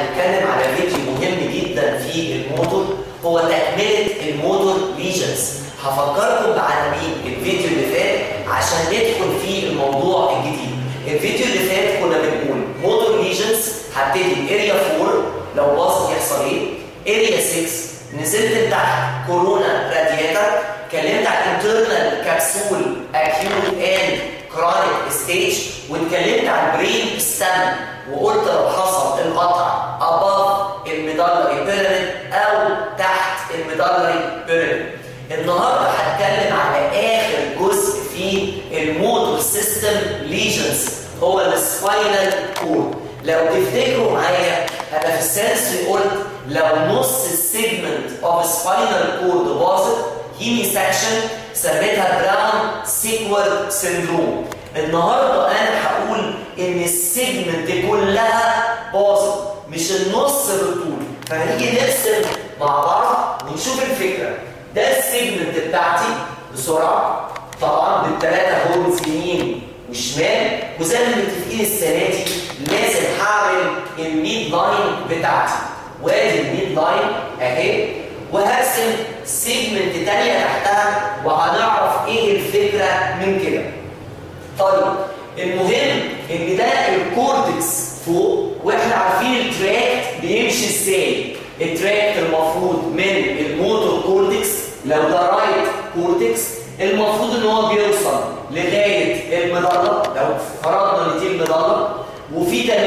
هنتكلم على فيديو مهم جدا في الموتور هو تكمله الموتور ليجنز هفكركم بعناوين الفيديو اللي فات عشان ندخل في الموضوع الجديد الفيديو اللي فات كنا بنقول موتور ليجنز هبتدي اريا 4 لو باظت يحصل ايه اريا 6 نزلت تحت كورونا رادياتا اتكلمت عن internal كبسول acute and chronic stage واتكلمت عن برين ستام وقلت لو حصل القطع above الميدالري بيراميد او تحت الميدالري بيراميد النهارده هتكلم على اخر جزء في الموتور سيستم ليجنز هو السباينال كورد لو تفتكروا معايا انا في السنسري قلت لو نص السيجمنت اوف سباينال كورد باظت هيمي سكشن سميتها براون سيكوال سيندروم النهارده انا هقول ان السيجمنت كلها باظت مش النص بالطول فهنيجي نرسم مع بعض ونشوف الفكره ده السيجمنت بتاعتي بسرعه طبعا بالثلاثه هورنز يمين وشمال وزي ما متفقين السنه دي لازم هعمل الميد لاين بتاعتي وادي الميد لاين اهي وهرسم سيجمنت تانية تحتها وهنعرف ايه الفكره من كده. طيب المهم ان ده الكورتكس فوق واحنا عارفين التراكت بيمشي ازاي. التراكت المفروض من الموتور كورتكس لو ده رايت كورتكس المفروض ان هو بيوصل لغايه المضله لو فرضنا ان دي المضله وفي 80%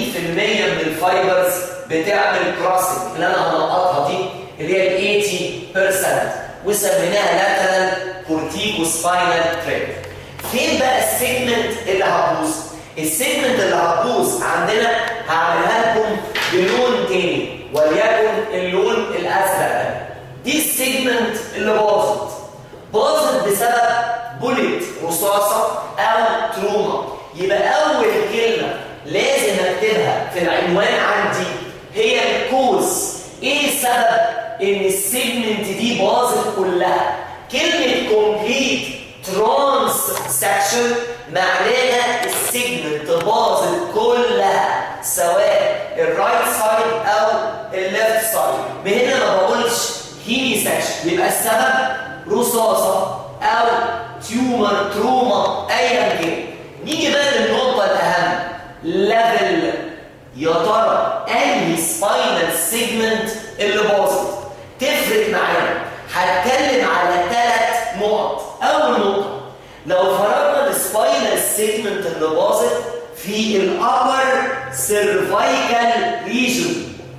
من الفايبرز بتعمل كروسنج اللي انا هنقطها دي اللي هي ال 80% وسميناها لاترال كورتيكو سباينال تراك. فين بقى السيجمنت اللي هتبوظ؟ السيجمنت اللي هتبوظ عندنا هعملها لكم بلون تاني وليكن اللون الازرق ده. دي السيجمنت اللي باظت. باظت بسبب بوليت رصاصه او تروما. يبقى اول كلمه لازم اكتبها في العنوان عندي هي الكوز. ايه سبب ان السيجمنت دي باظت كلها كلمه كومبليت ترانس سكشن معناها السيجمنت باظت كلها سواء الرايت سايد او الليفت سايد من هنا ما بقولش هيمي سكشن يبقى السبب رصاصه او تيومر تروما ايا كان نيجي بقى للنقطه الاهم ليفل يا ترى انهي سباينال سيجمنت اللي باظت تفرق معانا هتكلم على ثلاث نقط اول نقطه لو فرضنا السباينال سيجمنت اللي باظت في الابر سيرفايكال ريجن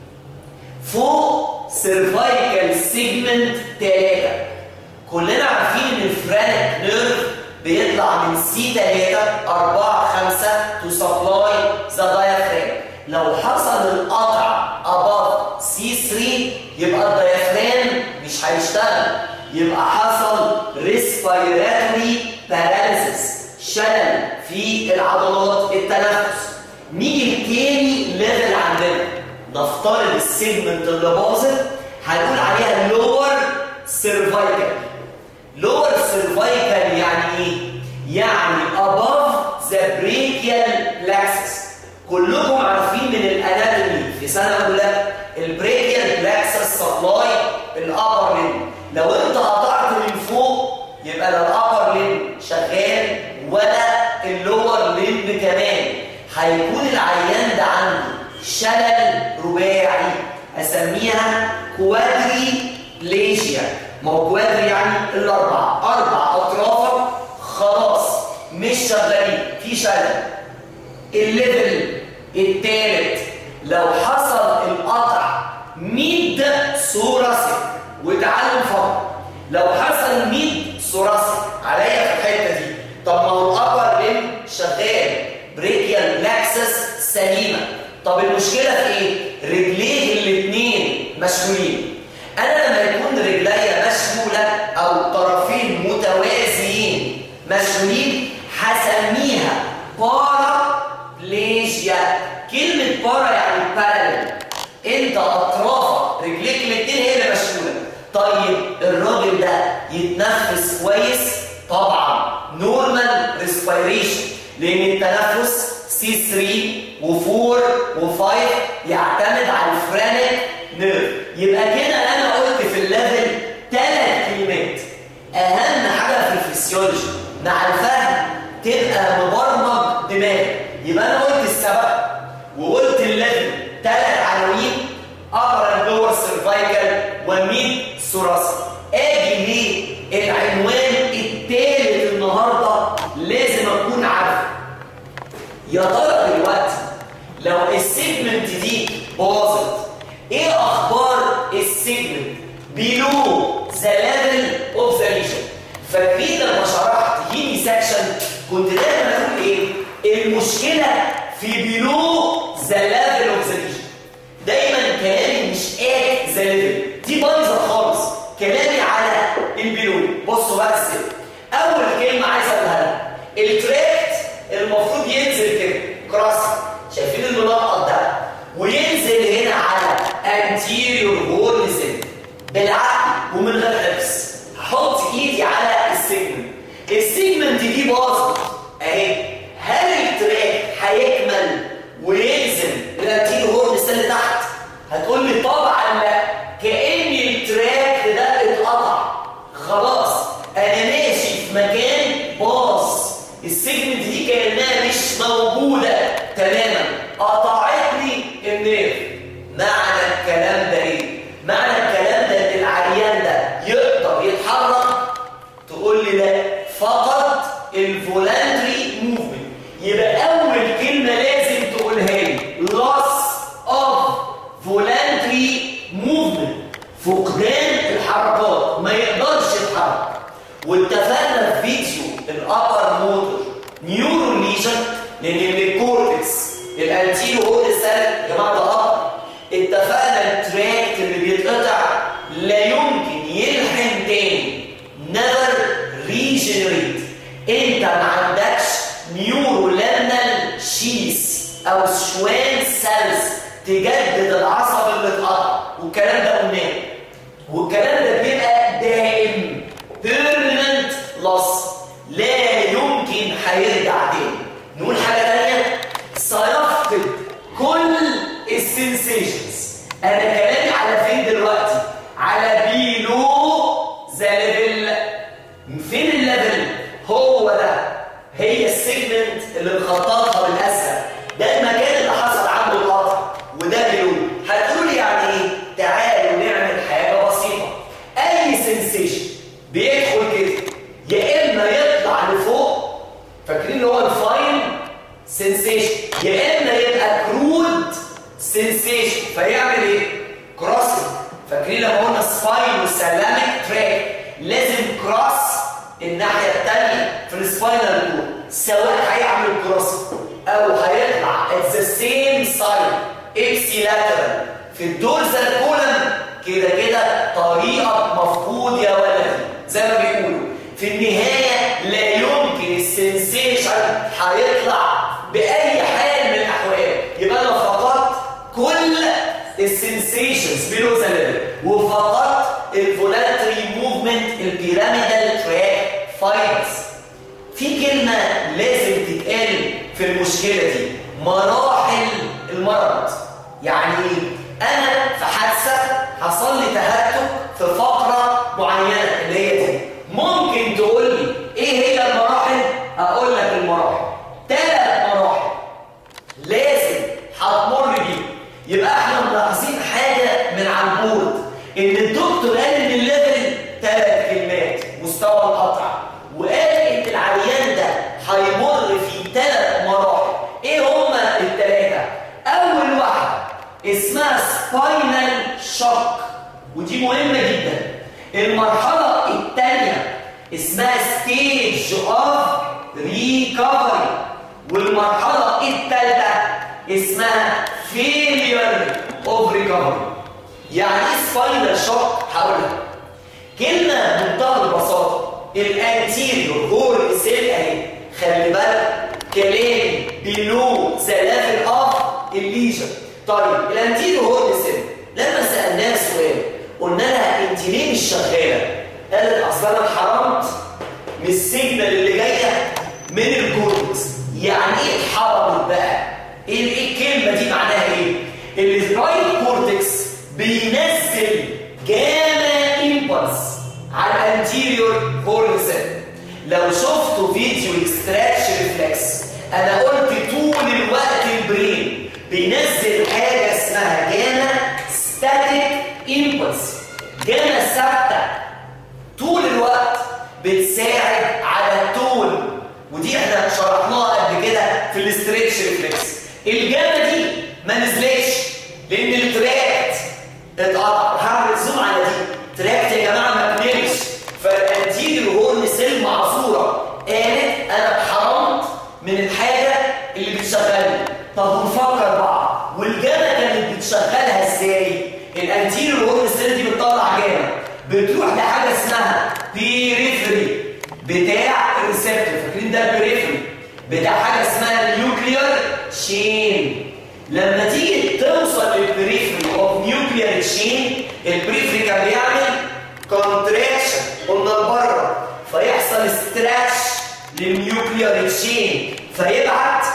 فوق سيرفايكال سيجمنت 3 كلنا عارفين ان الفرانك نيرف بيطلع من سي 3 4 5 تو سبلاي ذا دايافرام لو حصل القطع above C3 يبقى الديافرام مش هيشتغل يبقى حصل respiratory paralysis شلل في العضلات التنفس نيجي لتاني ليفل عندنا نفترض السيجمنت اللي باظت هنقول عليها lower cervical lower cervical يعني ايه؟ يعني above the brachial plexus كلكم عارفين من الاناتومي في سنه اولى البريكيال بلاكسس سبلاي الابر لين لو انت قطعت من فوق يبقى لا الابر لين شغال ولا اللور لين كمان هيكون العيان ده عنده شلل رباعي اسميها كوادري ليجيا ما هو كوادري يعني الاربعه اربع اطرافك خلاص مش شغالين في شلل الليفل الثالث لو حصل القطع ميد ثوراسيك وتعالوا نفكر لو حصل ميد ثوراسيك عليا في الحته دي طب ما هو الابر لين شغال بريكيال بلاكسس سليمه طب المشكله في ايه؟ رجليه الاثنين مشغولين انا لما يكون رجليا مشغوله او طرفين متوازيين مشغولين هسميها بارا بليجيا كلمة بارا يعني بارل انت اطرافك رجليك الاثنين هي اللي مشغولة طيب الراجل ده يتنفس كويس طبعا نورمال ريسبيريشن لان التنفس سي 3 و4 و5 يعتمد سيرفايكال وميد ثوراسي اجي ليه العنوان الثالث النهارده لازم اكون عارفه يا ترى دلوقتي لو السيجمنت دي باظت ايه اخبار السيجمنت بيلو ذا ليفل اوف ذا ليجن فاكرين لما شرحت هيمي سكشن كنت دايما اقول ايه المشكله في بيلو ذا ليفل اوف ذا ليجن دايما كلامي مش ات ذا ليفل دي بايظه خالص كلامي على البيلو بصوا بقى السر اول كلمه عايز اقولها التراكت المفروض ينزل كده كراسي شايفين المنقط ده وينزل هنا على anterior wall cell بالعقل ومن غير حفظ هحط ايدي على السيجمنت السيجمنت دي باظت اهي هل التراك هيكمل وينزل الانتيريور وول سيل تحت هتقول لي طبعا لا كان التراك ده اتقطع خلاص انا ماشي في مكان باظ السيجمنت دي كانها مش موجوده تماما قطعتني النيرف معنى الكلام ده ايه معنى الكلام ده ان العيان ده يقدر يتحرك تقول لي لا فقط الفولانتري موفمنت يبقى اول كلمه لازم تقولها لي loss of voluntary movement فقدان الحركات ما يقدرش يتحرك واتفقنا في فيديو الابر موتور نيورو ليجن لان من الكورتكس الانتيرو هو سيل يا جماعه ده ابر اتفقنا التراكت اللي بيتقطع لا يمكن يلحم تاني نيفر ريجنريت انت ما عندكش نيورو لامنال شيس او شوان سيلز تجدد العصب اللي اتقطع والكلام ده قلناه والكلام ده بيبقى دائم بيرمننت loss لا يمكن هيرجع تاني نقول حاجه ثانيه سيفقد كل السنسيشنز انا كلامي على فين دلوقتي على بيلو ذا ليفل فين الليفل هو ده هي السيجمنت اللي مخططها بالاسهل ده المكان اللي حصل عنده القطع وده بيلو هتقولوا لي يعني ايه تعالوا نعمل حاجه بسيطه اي سنسيشن بيدخل كده يا اما يطلع لفوق فاكرين اللي هو الفاين سنسيشن يا اما يبقى كرود سنسيشن فيعمل ايه كروسنج فاكرين لما قلنا سباين والسلامك تراك لازم كروس الناحيه الثانيه في السباينال كورد سواء هيعمل كروسنج او هيطلع at the same side ipsilateral في الدورزال كولم كده كده طريقه مفقود يا ولدي زي ما بيقولوا في النهايه لا يمكن السنسيشن هيطلع باي حال من الاحوال يبقى انا فقدت كل السنسيشنز بيلو ذا ليفل وفقدت الفولاتري موفمنت البيراميدال تراك فايبرز في كلمه لازم تتقال في المشكله دي مراحل المرض يعني انا في حادثه حصل لي تهتك في فقره معينه اللي هي دي ممكن تقول لي ايه هي المراحل اقول لك المراحل ثلاث مراحل لازم هتمر بيه يبقى احنا ملاحظين حاجه من على البورد ان الدكتور قال ان الليفل ثلاث كلمات مستوى القطع وقال ان العيان ده هيمر في ثلاث مراحل ايه هما الثلاثه اول واحده اسمها سباينال شوك ودي مهمه جدا المرحله الثانيه اسمها ستيج اوف ريكفري والمرحله الثالثه اسمها فيلير اوف ريكفري يعني ايه سباينال شوك هقولها كلمه بمنتهى البساطه الانتيريور هور سيل اهي خلي بالك كلامي بيلو ذا ليفل اوف الليجن طيب الانتيريور هور سيل لما سالناها سؤال قلنا لها انت ليه مش شغاله قالت اصل انا اتحرمت من السيجنال اللي جايه من الكورتكس يعني ايه اتحرمت بقى ايه ايه الكلمه دي معناها ايه الرايت كورتكس بينزل جاما امبلس على الانتيريور هورنسل لو شفتوا فيديو الاكستراكش ريفلكس انا قلت طول الوقت البرين بينزل حاجه اسمها جاما ستاتيك جامة ثابتة طول الوقت بتساعد على التون ودي احنا شرحناها قبل كده في الاستريتش ريفلكس الجامة دي ما نزلتش لان التراكت اتقطع هعمل زوم على دي تراكت يا جماعه ما كملش فالانتيريور هورن سيل معصوره قالت انا اتحرمت من الحاجه اللي بتشغلني طب نفكر بعض والجامة كانت بتشغلها ازاي الانتيريور هورن سيل دي بتطلع جامة بتروح لحاجه اسمها بيريفري بتاع الريسبتور فاكرين ده البريفري بتاع حاجه اسمها نيوكليير شين لما تيجي توصل للبريفري اوف نيوكليير تشين البريفري كان بيعمل كونتراكشن قلنا لبره فيحصل ستراتش للنيوكليير تشين فيبعت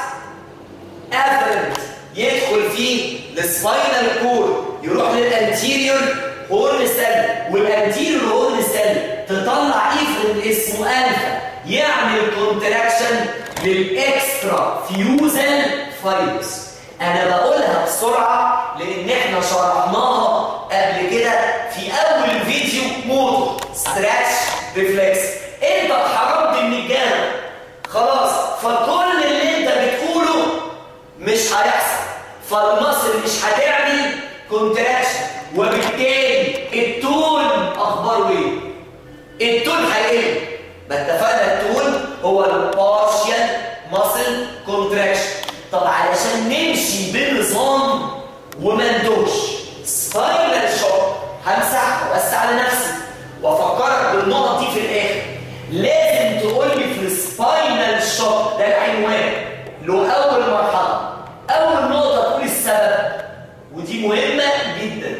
افرنت يدخل فيه السباينال كور يروح للانتيريور هورن سيل والانتيريور هورن سيل تطلع افرنت اسمه الفا يعمل كونتراكشن للاكسترا فيوزل فايبرز انا بقولها بسرعه لان احنا شرحناها قبل كده في اول فيديو موتور ستراتش ريفلكس انت اتحرمت من الجانب خلاص فكل اللي انت بتقوله مش هيحصل فالمصل مش هتعمل كونتراكشن وبالتالي التون اخباره ايه التون هيقل ما اتفقنا التون هو البارشال ماسل كونتراكشن طب علشان نمشي بنظام وما ندوش سباينال شوك همسح واسع على نفسي وافكرك بالنقط دي في الاخر لازم تقول لي في السباينال شوك ده العنوان له اول مرحله اول نقطه تقول السبب ودي مهمه جدا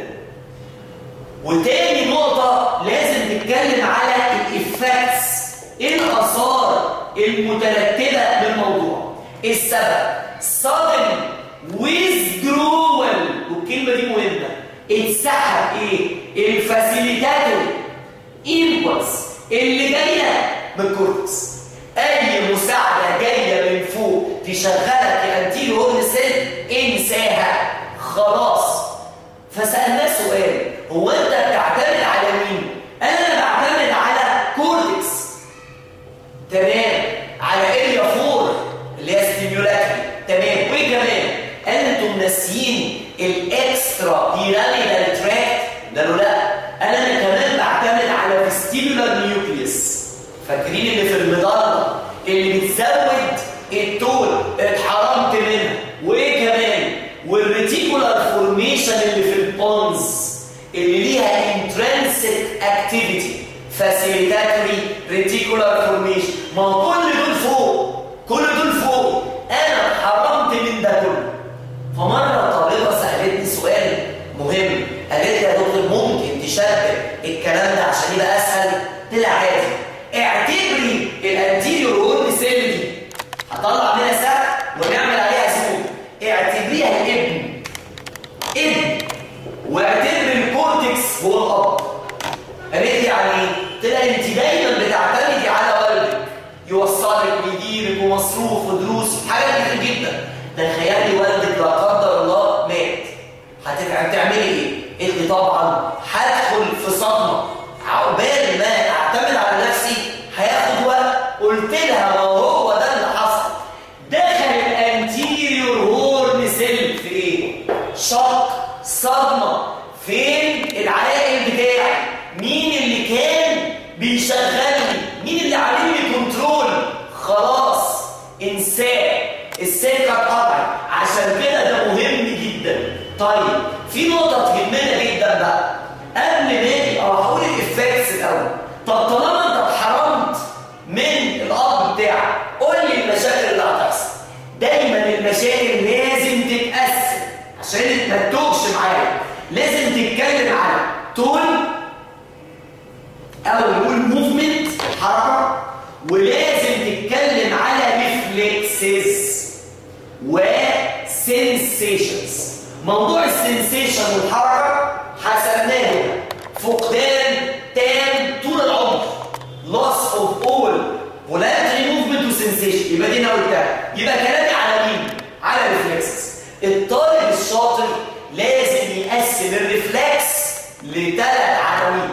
وتاني نقطه لازم نتكلم على الافكتس ايه الاثار المترتبه للموضوع السبب sudden withdrawal والكلمة دي مهمة اتسحب ايه؟ الفاسيليتاتور امبلس اللي جاية من الكورتكس اي مساعدة جاية من فوق تشغلك الانتيريو هورن سيل انساها خلاص فسألناه سؤال هو انت بتعتمد على مين؟ انا بعتمد على كورتكس تمام على اريا 4 اللي هي ستيميولاتري تمام وايه كمان انتم ناسيين الاكسترا بيراميدال تراكت ده له لا انا انا كمان بعتمد على الستيمولار نيوكليوس فاكرين اللي في المضله اللي بتزود التون اتحرمت منها وايه كمان والريتيكولار فورميشن اللي في البونز اللي ليها انترنسك اكتيفيتي فاسيليتاتوري ريتيكولار فورميشن ما هو كل دول فوق كل دول فوق انا اتحرمت من ده كله فمره طالبه سالتني سؤال مهم قالت لي يا دكتور ممكن تشبه الكلام ده عشان يبقى اسهل قلت لها عادي اعتبري الانتيريور هورن سيل دي هطلع منها سهم ونعمل عليها زوم اعتبريها ابن ابن واعتبري الكورتكس هو الاب قالت لي يعني ايه؟ قلت لها انت دايما بتعتمدي على والدك يوصلك ويجيبك ومصروف ودروس حاجات كتير جدا تخيلي والدك لا قدر الله مات هتبقى بتعملي ايه؟ قلت لي طبعا هدخل في صدمه عقبال ما اعتمد على نفسي هياخد وقت قلت لها ما هو ده اللي حصل دخل الانتيريور هورن سيل في ايه؟ شق صدمه فين العائل بتاعي؟ مين اللي كان بيشغلني؟ مين اللي عامل لي كنترول؟ خلاص انساه السكه اتقطعت عشان كده ده مهم جدا طيب في نقطه تهمنا جدا بقى قبل ما اجي اروح اقول الافكتس الاول طب طالما انت اتحرمت من الاب بتاعك قول لي المشاكل اللي هتحصل دايما المشاكل لازم تتقسم عشان ما تتوهش معايا لازم تتكلم على تون او نقول موفمنت حركه ولازم تتكلم على ريفلكسز وسنسيشنز موضوع السنسيشن والحركه حسبناه فقدان تام طول العمر loss of all voluntary movement وسنسيشن يبقى دي انا قلتها يبقى كلامي على مين؟ على الريفلكسز الطالب الشاطر لازم يقسم الريفلكس لثلاث عناوين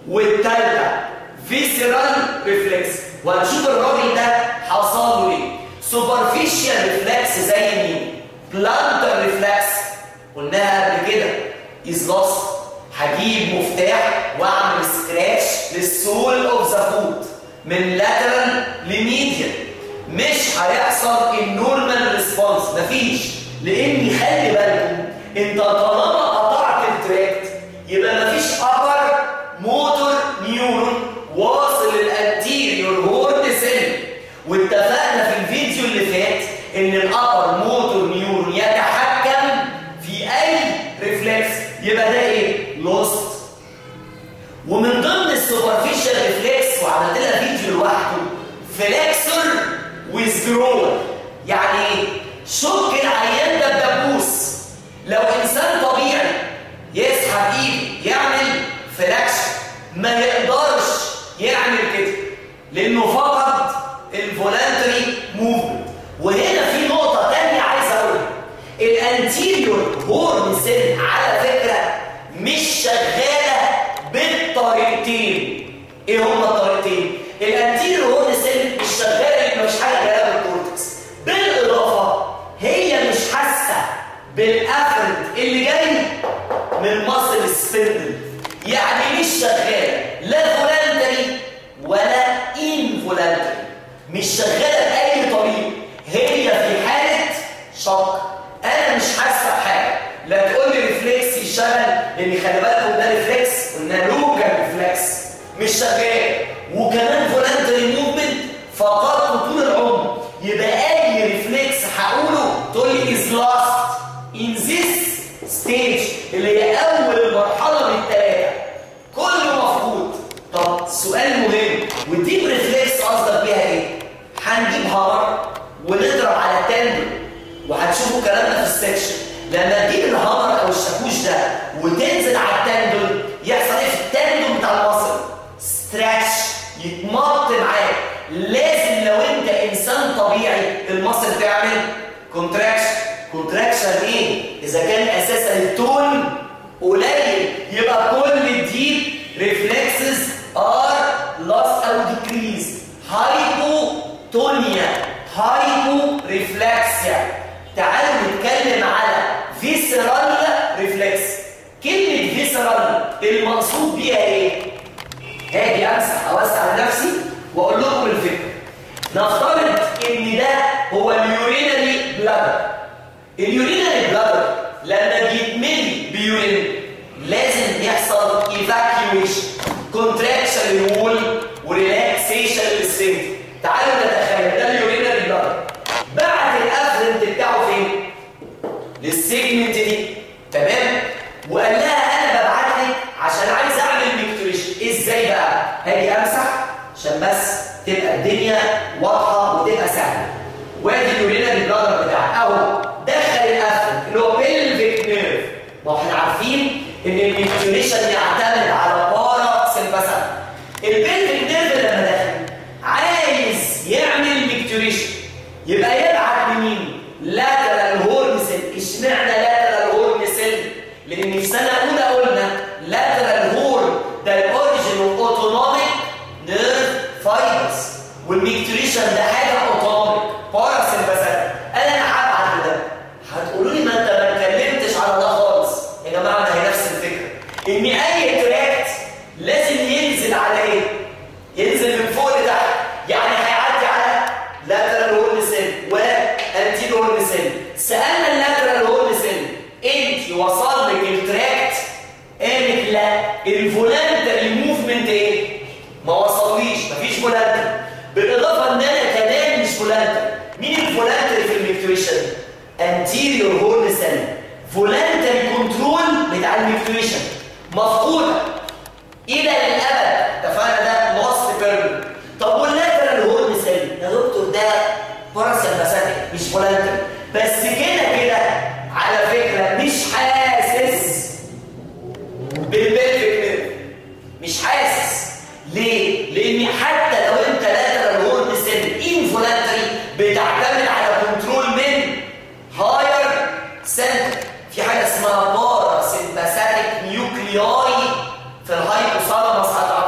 والثالثه فيسرال ريفلكس وهنشوف الراجل ده حصل له ايه سوبرفيشال ريفلكس زي مين بلانتر ريفلكس قلناها قبل كده از لوست هجيب مفتاح واعمل سكراتش للسول اوف ذا فوت من لاترال لميديان مش هيحصل النورمال ريسبونس مفيش لان خلي بالكم انت طالما قطعت التراكت يبقى مفيش ابر موتور نيورون واصل للانتيريور هورن سيل واتفقنا في الفيديو اللي فات ان الابر موتور نيورون يتحكم في اي ريفلكس يبقى ده ايه لوست ومن ضمن السوبرفيشال ريفلكس وعملت لها فيديو لوحده فليكسور ويزجرول يعني ايه شك العيان ده بدبوس لو انسان طبيعي يسحب ايده يعمل فلاكشن ما يقدرش يعمل كده لانه فقد الفولانتري موفمنت وهنا في نقطه ثانيه عايز اقولها الانتيريور هورن سيل على فكره مش شغاله بالطريقتين ايه هما الطريقتين الانتيريور هورن سيل مش شغاله لان مفيش حاجه جايه بالكورتكس بالاضافه هي مش حاسه بالافرد اللي جاي من مصر السبندل يعني مش شغاله لا فولانتري ولا انفولانتري مش شغاله باي طريق هي في حاله شك انا مش حاسه بحاجه لا تقول لي ريفلكس يشتغل لان خلي بالكم ده ريفلكس قلنا لوكال ريفلكس مش شغال وكمان فولانتري موفمنت فقط طول العمر يبقى اي ريفلكس هقوله تقول لي از لاست ان ذيس ستيج اللي هي اول مرحله من الثلاثه كله مفقود طب سؤال مهم والديب ريفلكس قصدك بيها ايه هنجيب هامر ونضرب على التندل وهتشوفوا كلامنا في السكشن لما تجيب الهامر او الشاكوش ده وتنزل على التندل يحصل ايه في التندل بتاع المصل ستراتش يتمط معاك لازم لو انت انسان طبيعي المصل تعمل كونتراكشن كونتراكشن ايه اذا كان اساسا التون قليل يبقى كل الديب ريفلكسز ار لاس او ديكريز هايبوتونيا هايبو ريفلكسيا تعالوا نتكلم على فيسرال ريفلكس كلمه فيسرال المقصود بيها ايه هاجي امسح اوسع نفسي واقول لكم الفكره نفترض ان ده هو اليورينري بلادر اليورينري بلادر لما بيتملي بيورين لازم يحصل ايفاكيويشن كونتراكشن للوول وريلاكسيشن للسنت تعالوا نتخيل ده اليورينري بلادر بعت الافرنت بتاعه فين للسيجمنت دي تمام وقال لها انا ببعت لك عشان عايز اعمل ميكتوريشن ازاي بقى هاجي امسح عشان بس تبقى الدنيا واضحه وتبقى سهله وادي اليورينري بلادر بتاعك اهو دخل الافرنت اللي هو بيلفيك نيرف ما احنا عارفين ان الميكتوريشن يعتمد على بارا سيمباثيك البيلفيك نيرف لما دخل عايز يعمل ميكتوريشن يبقى يبعت لمين لاترال هورن سيل اشمعنى لاترال هورن سيل لان في سنه اولى قلنا لاترال هورن ده الاوريجين اوف اوتونوميك نيرف فايبرز والميكتوريشن ده حاجه اوتونوميك باراسمباثيك انا انا هبعت لده هتقولوا لي ما انت ما اتكلمتش على ده خالص يا جماعه ما هي نفس الفكره ان اي تراكت لازم ينزل على ايه ينزل من فوق لتحت يعني هيعدي على لاترال هورن سيل وانتي هورن سيل سالنا اللاترال هورن سيل انت وصل لك التراكت قالت لا الفولانتري موفمنت ايه ما وصليش مفيش فولانتري بالاضافه ان انا كمان مش فولانتري مين الفولانتري في الميكتوريشن انتيريور هورن سيل فولانتري كنترول بتاع الميكتوريشن مفقوده الى الابد اتفقنا ده لوست بيرمنت طب واللاترال هورن سيل يا دكتور ده باراسمباثيك مش فولانتري بس كده كده على فكره مش حاسس بالبلفيك نيرف مش حاسس ليه؟ لان حتى لو انت لاترال هورن سيل انفولانتري بتعتمد على كنترول من هاير سنتر في حاجه اسمها باراسمباثيك نيوكلياي في الهايبوثالاموس هتعرفوها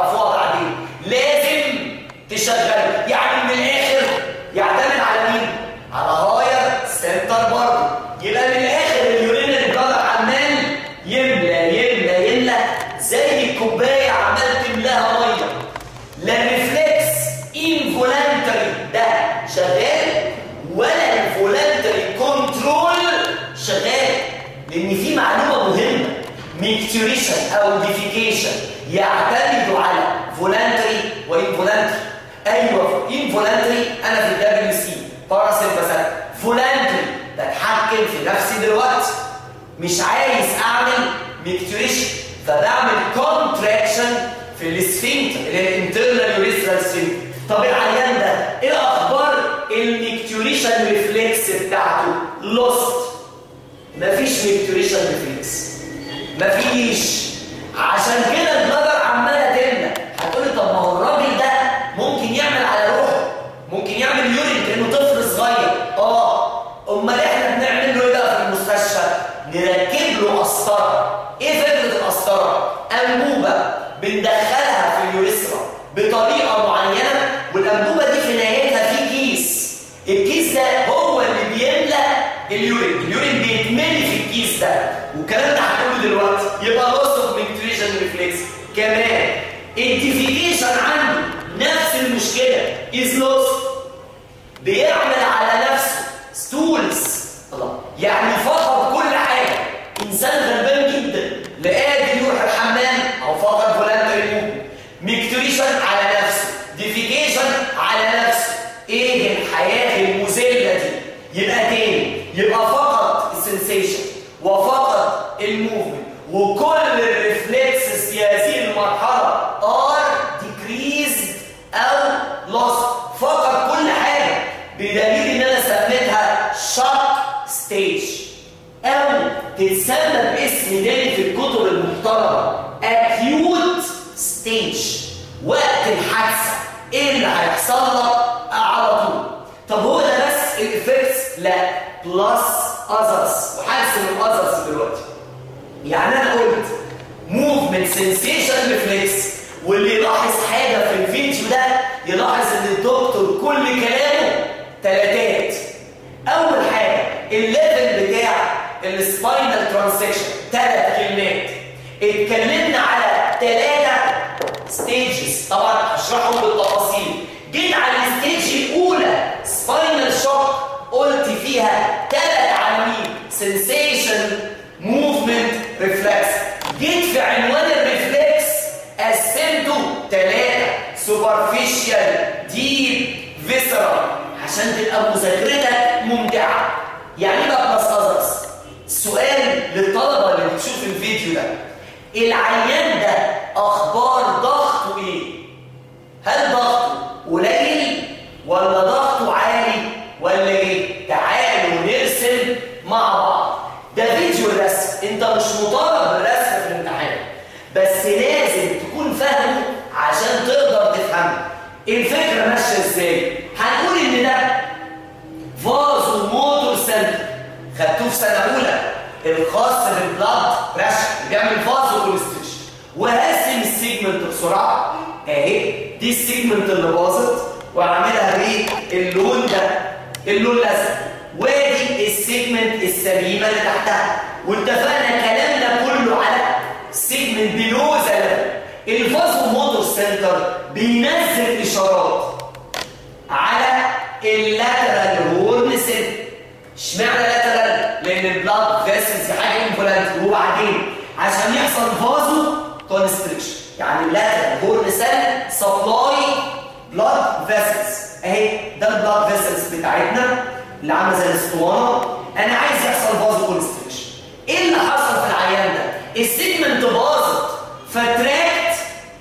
كوبايه عمال تملاها ميه لا ريفلكس انفولانتري ده شغال ولا الفولانتري كنترول شغال لان في معلومه مهمه ميكتوريشن او ديفيكيشن يعتمد على فولانتري وانفولانتري ايوه انفولانتري انا في الدبليو سي باراسمباثيك فولانتري بتحكم في نفسي دلوقتي مش عايز اعمل ميكتوريشن فبعمل كونتراكشن في السفنكتر اللي هي الانترنال يوريثرال سفنكتر طب العيان ده ايه اخبار الميكتوريشن ريفلكس بتاعته لوست مفيش ميكتوريشن ريفلكس مفيش عشان كده البلدر عماله تملى هتقولي طب ما هو الراجل ده ممكن يعمل على روحه ممكن يعمل يورين كانه طفل صغير اه امال احنا بنعمل له ايه بقى في المستشفى نركب له قسطره ايه فكره القسطره انبوبه بندخلها في اليوريثرا بطريقه معينه والانبوبه دي في نهايتها في كيس الكيس ده هو اللي بيملى اليورين اليورين بيتملي في الكيس ده والكلام ده هنقوله دلوقتي يبقى لوس اوف ميكتريشن ريفلكس كمان الديفيكيشن عنده نفس المشكله از لوس بيعمل على نفسه ستولز الله يعني فقد كل حاجه انسان غلبان جدا لا قادر يروح الحمام او فقد فولانتري موفمنت ميكتوريشن على نفسه ديفيكيشن على نفسه ايه الحياه المذله دي يبقى تاني يبقى فقط السنسيشن وفقط الموفمنت وكل الريفلكسز في هذه المرحله ار ديكريزد او لوست فقط كل حاجه بدليل ان انا سميتها شوك ستيج او تتسمى باسم تاني في الكتب المحترمه acute ستيج وقت الحادثه ايه اللي هيحصل لك على طول طب هو ده بس الافكتس لا بلس اذرز وهرسم الاذرز دلوقتي يعني انا قلت موفمنت سنسيشن ريفلكس واللي يلاحظ حاجه في الفيديو ده يلاحظ ان الدكتور كل كلامه تلاتات اول حاجه الليفل بتاع السباينال ترانسكشن ثلاث كلمات اتكلمنا على ثلاثه ستيجز طبعا هشرحهم بالتفاصيل جيت على الستيج الاولى سباينال شوك قلت فيها ثلاث عناوين سنسيشن موفمنت ريفلكس جيت في عنوان الريفلكس قسمته ثلاثه سوبرفيشال ديب فيسرال عشان تبقى مذاكرتك ممتعه يعني ايه بقى بلس اذرز السؤال للطلبه اللي بتشوف الفيديو ده العيان ده اخبار ضغطه ايه هل ضغطه قليل ولا ضغطه عالي ولا ايه تعالوا نرسم مع بعض ده فيديو الرسم انت مش مطالب بالرسم في الامتحان بس لازم تكون فاهمه عشان تقدر تفهمه الفكره ماشيه ازاي هنقول ان ده فازو موتور سنتر خدتوه في سنه اولى الخاص بالبلاد بريشر بيعمل فازو كونستريكشن وهقسم السيجمنت بسرعه اهي دي السيجمنت اللي باظت واعملها باللون ده اللون الازرق وادي السيجمنت السليمه اللي تحتها واتفقنا كلامنا كله على سيجمنت بلو زلمه الفازو موتور سنتر بينزل اشارات على اللاترال هورن سنتر اشمعنى لاترال لان البلاد فيسلز حاجه انفلانت وبعدين عشان يحصل فازو كونستريكشن يعني اللاترال هورن سيل سبلاي بلاد فيسلز اهي ده البلاد فيسلز بتاعتنا اللي عامله زي الاسطوانه انا عايز يحصل فازو كونستريكشن ايه اللي حصل في العيان ده السيجمنت باظت فتراكت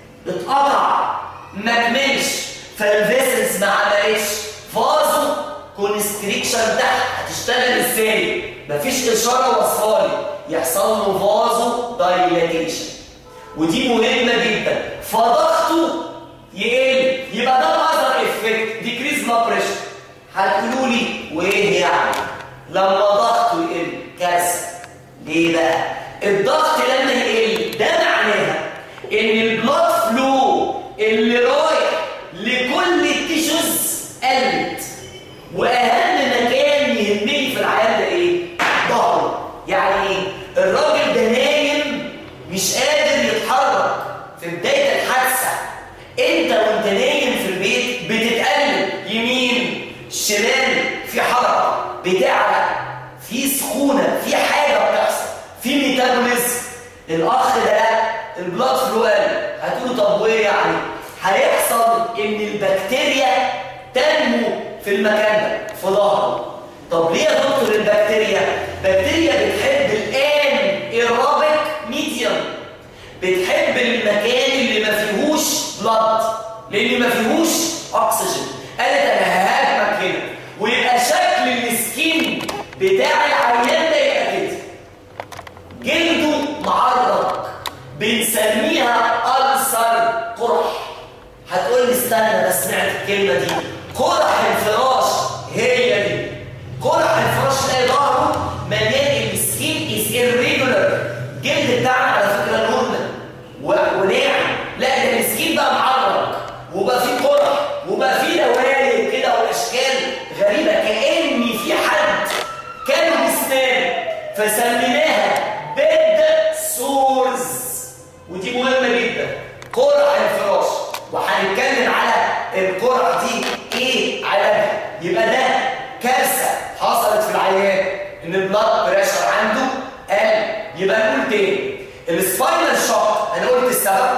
اتقطع ما كملش فالفيسلز ما عملتش فازو كونستريكشن تحت هتشتغل ازاي مفيش اشاره واصفالي يحصل له فازو دايلاتيشن ودي مهمه جدا فضغطه يقل يبقى ده الاذر افكت ديكريز بلاد بريشر هتقولوا لي وايه يعني لما ضغطه يقل كارثه ليه بقى الضغط لما يقل ده معناها ان البلاد فلو اللي رايح لكل التيشوز قلت واهم مكان يهمني في العيان ده ايه ظهره يعني ايه الراجل ده نايم مش قادر يتحرك انت وانت نايم في البيت بتتقلب يمين شمال في حركه بتعرق في سخونه في حاجه بتحصل في ميتابوليزم الاخ ده البلاد فلو قل هتقولوا طب وايه يعني هيحصل ان البكتيريا تنمو في المكان ده في ظهره طب ليه يا دكتور البكتيريا بكتيريا بتحب الان ايروبيك ميديوم بتحب المكان اللي ما فيهوش بلاد لان ما فيهوش اكسجين قالت انا ههاجمك هنا ويبقى شكل السكين بتاع العيان ده يبقى كده جلده معرض بنسميها ألسر قرح هتقول لي استنى انا سمعت الكلمه دي قرح الفراش هي دي قرح الفراش تلاقي ظهره مليان السكين از irregular الجلد بتاعنا على فكره نورمال وناعم لا ده السكين بقى معرض وبقى فيه قرح وبقى فيه دوائر كده واشكال غريبه كان في حد كانوا بسنان فسميناها بيد سورز ودي مهمه جدا قرح الفراش وهنتكلم على القرح دي ايه علاجها يبقى ده كارثه حصلت في العيان ان البلاد بريشر عنده قل يبقى نقول تاني السباينال شوك انا قلت السبب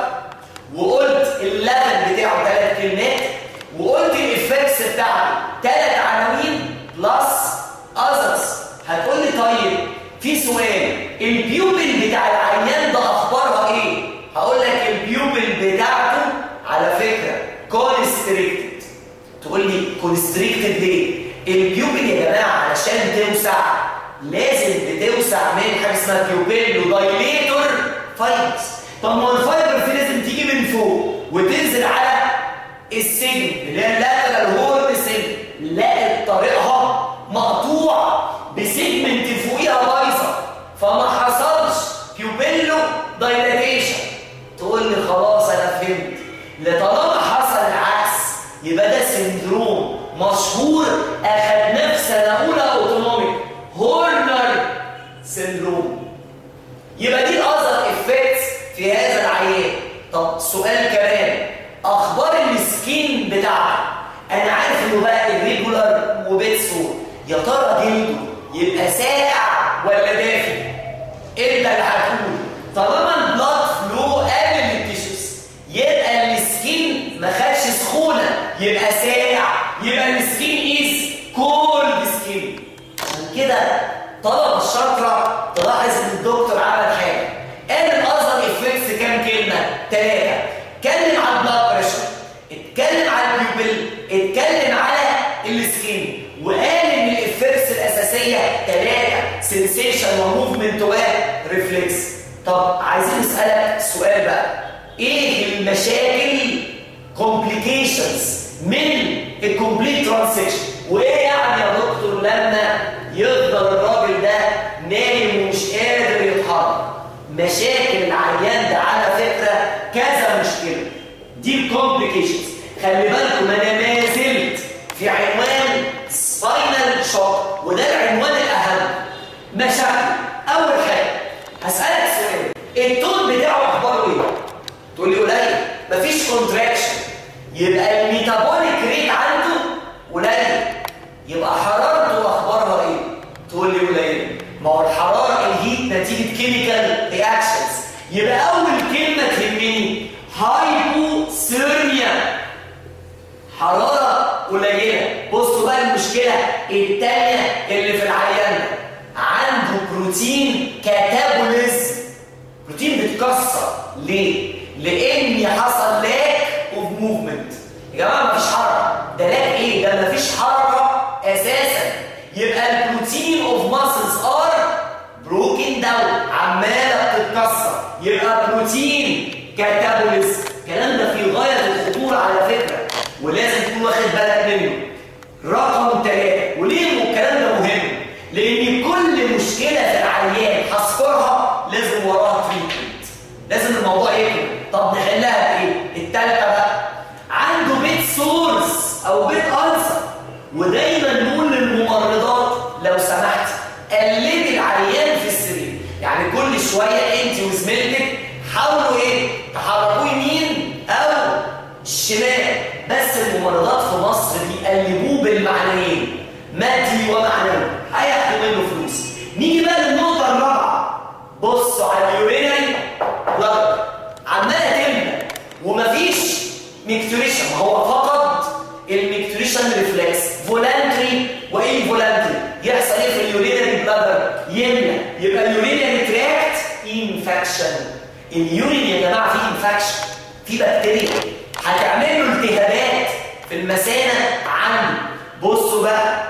وقلت الليفل بتاعه ثلاث كلمات وقلت الافكتس بتاعته ثلاث عناوين بلس اذرز هتقول لي طيب في سؤال البيوبل بتاع العيان ده اخبارها ايه هقول لك البيوبل بتاعته على فكره كونستريكتد تقول لي كونستريكتد ليه البيوبل يا جماعه علشان توسع لازم بتوسع من حاجه اسمها بيوبيلو دايليتور فايبرز طب ما الفايبر في لازم تيجي من فوق وتنزل على السجن اللي هي اللاترال هورن سجن لقت طريقها مقطوع بسيجمنت فوقيها بايظه فما حصلش بيوبيلو دايلاتيشن تقول لي خلاص انا فهمت لطالما حصل العكس يبقى ده سندروم مشهور اخدناه في سنه اولى اوتونوميك هورنر سندروم يبقى دي الاذر افكتس في هذا العيان طب سؤال كمان اخبار السكين بتاعها انا عارف انه بقى الريجولار وبيت سور يا ترى جلده يبقى ساقع ولا دافي انت اللي هتقول طالما البلاد فلو قابل للتيشوز يبقى السكين ما خدش سخونه يبقى ساقع يبقى السكين از كولد سكين عشان كده طلب الشاطره تلاحظ ان الدكتور عمل حاجه قال الاذر افكتس كام كلمه ثلاثه اتكلم على البلاد بريشر اتكلم على البيبل اتكلم على السكين وقال ان الافكتس الاساسيه ثلاثه سنسيشن وموفمنت وريفلكس طب عايزين نسالك سؤال بقى ايه المشاكل كومبليكيشنز من الكومبليت ترانزيشن وايه يعني يا دكتور لما يفضل الراجل ده نايم ومش قادر يتحرك مشاكل العيان ده على فكره كذا مشكله دي الكومبليكيشنز خلي بالكم انا ما زلت في عنوان سباينال شوك وده العنوان الاهم مشاكل اول حاجه هسالك سؤال التون بتاعه اخباره ايه تقول لي قليل مفيش كونتراكشن يبقى الميتابوليك ريت عنده قليل يبقى حرارته اخبارها ايه تقول لي قليل ما هو الحراره الهيت نتيجه كيميكال رياكشنز يبقى اول كلمه تهمني هايبوثيرميا حراره قليله بصوا بقى المشكله الثانيه اللي في العيان ده عنده بروتين كاتابوليزم بروتين بيتكسر ليه لان حصل لاك اوف موفمنت يا جماعه مفيش حركه ده لاك ايه ده مفيش حركه اساسا يبقى البروتين اوف ماسلز ار بروكن داون عماله بتتكسر يبقى بروتين كاتابوليزم الكلام ده في غايه الخطوره على فكره ولازم تكون واخد بالك منه رقم ثلاثة وليه الكلام ده مهم؟ لأن كل مشكلة في العيان هذكرها لازم وراها تريتمنت لازم الموضوع يكمل طب نحلها بإيه؟ التالتة بقى عنده بيت سورس أو بيت ألسر ودايما نقول للممرضات لو سمحت قلبي العيان في السرير يعني كل شوية أنت وزميلتك حاولوا إيه؟ تحركوه يمين أو ومعنوي هياخدوا منه فلوس نيجي بقى للنقطه الرابعه بصوا على اليورينري بلاد عماله تملى ومفيش ميكتوريشن ما هو فقط الميكتوريشن ريفلكس فولانتري وايه فولانتري يحصل ايه في اليورينري بلادر يملى يبقى اليورينري تراكت انفكشن اليورين يا جماعه فيه انفكشن في بكتيريا هتعمل له التهابات في المثانه عنده بصوا بقى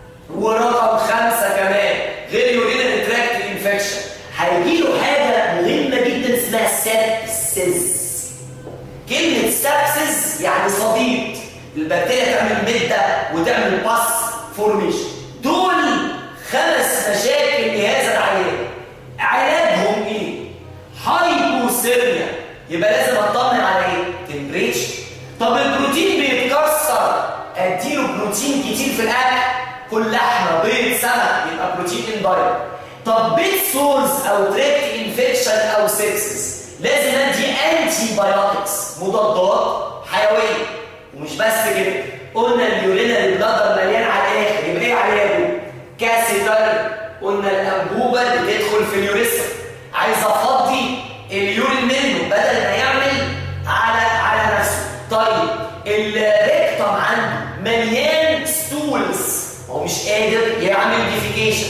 ورقم خمسة كمان غير يورينري تراكت انفكشن هيجي له حاجه مهمه جدا اسمها سابسز كلمه سابسز يعني صديد البكتيريا تعمل مده وتعمل باس فورميشن دول خمس مشاكل لهذا العيان علاجهم ايه هايبوثيرميا يبقى لازم اطمن على ايه تمبريتشر طب البروتين بيتكسر اديله بروتين كتير في الاكل كل لحمه بيض سمك يبقى بروتين اندايركت طب بيت سورز او تريكت انفكشن او سيبسس لازم ادي انتي بايوتكس مضادات حيويه ومش بس كده قلنا اليورينري بلادر مليان على الاخر يبقى ايه علاجه كاسيتر قلنا الانبوبه اللي تدخل في اليوريثرا عايز افضي اليورين منه بدل ما يعمل على على نفسه طيب الريكتم عنده مليان ستولز هو مش قادر يعمل ديفيكيشن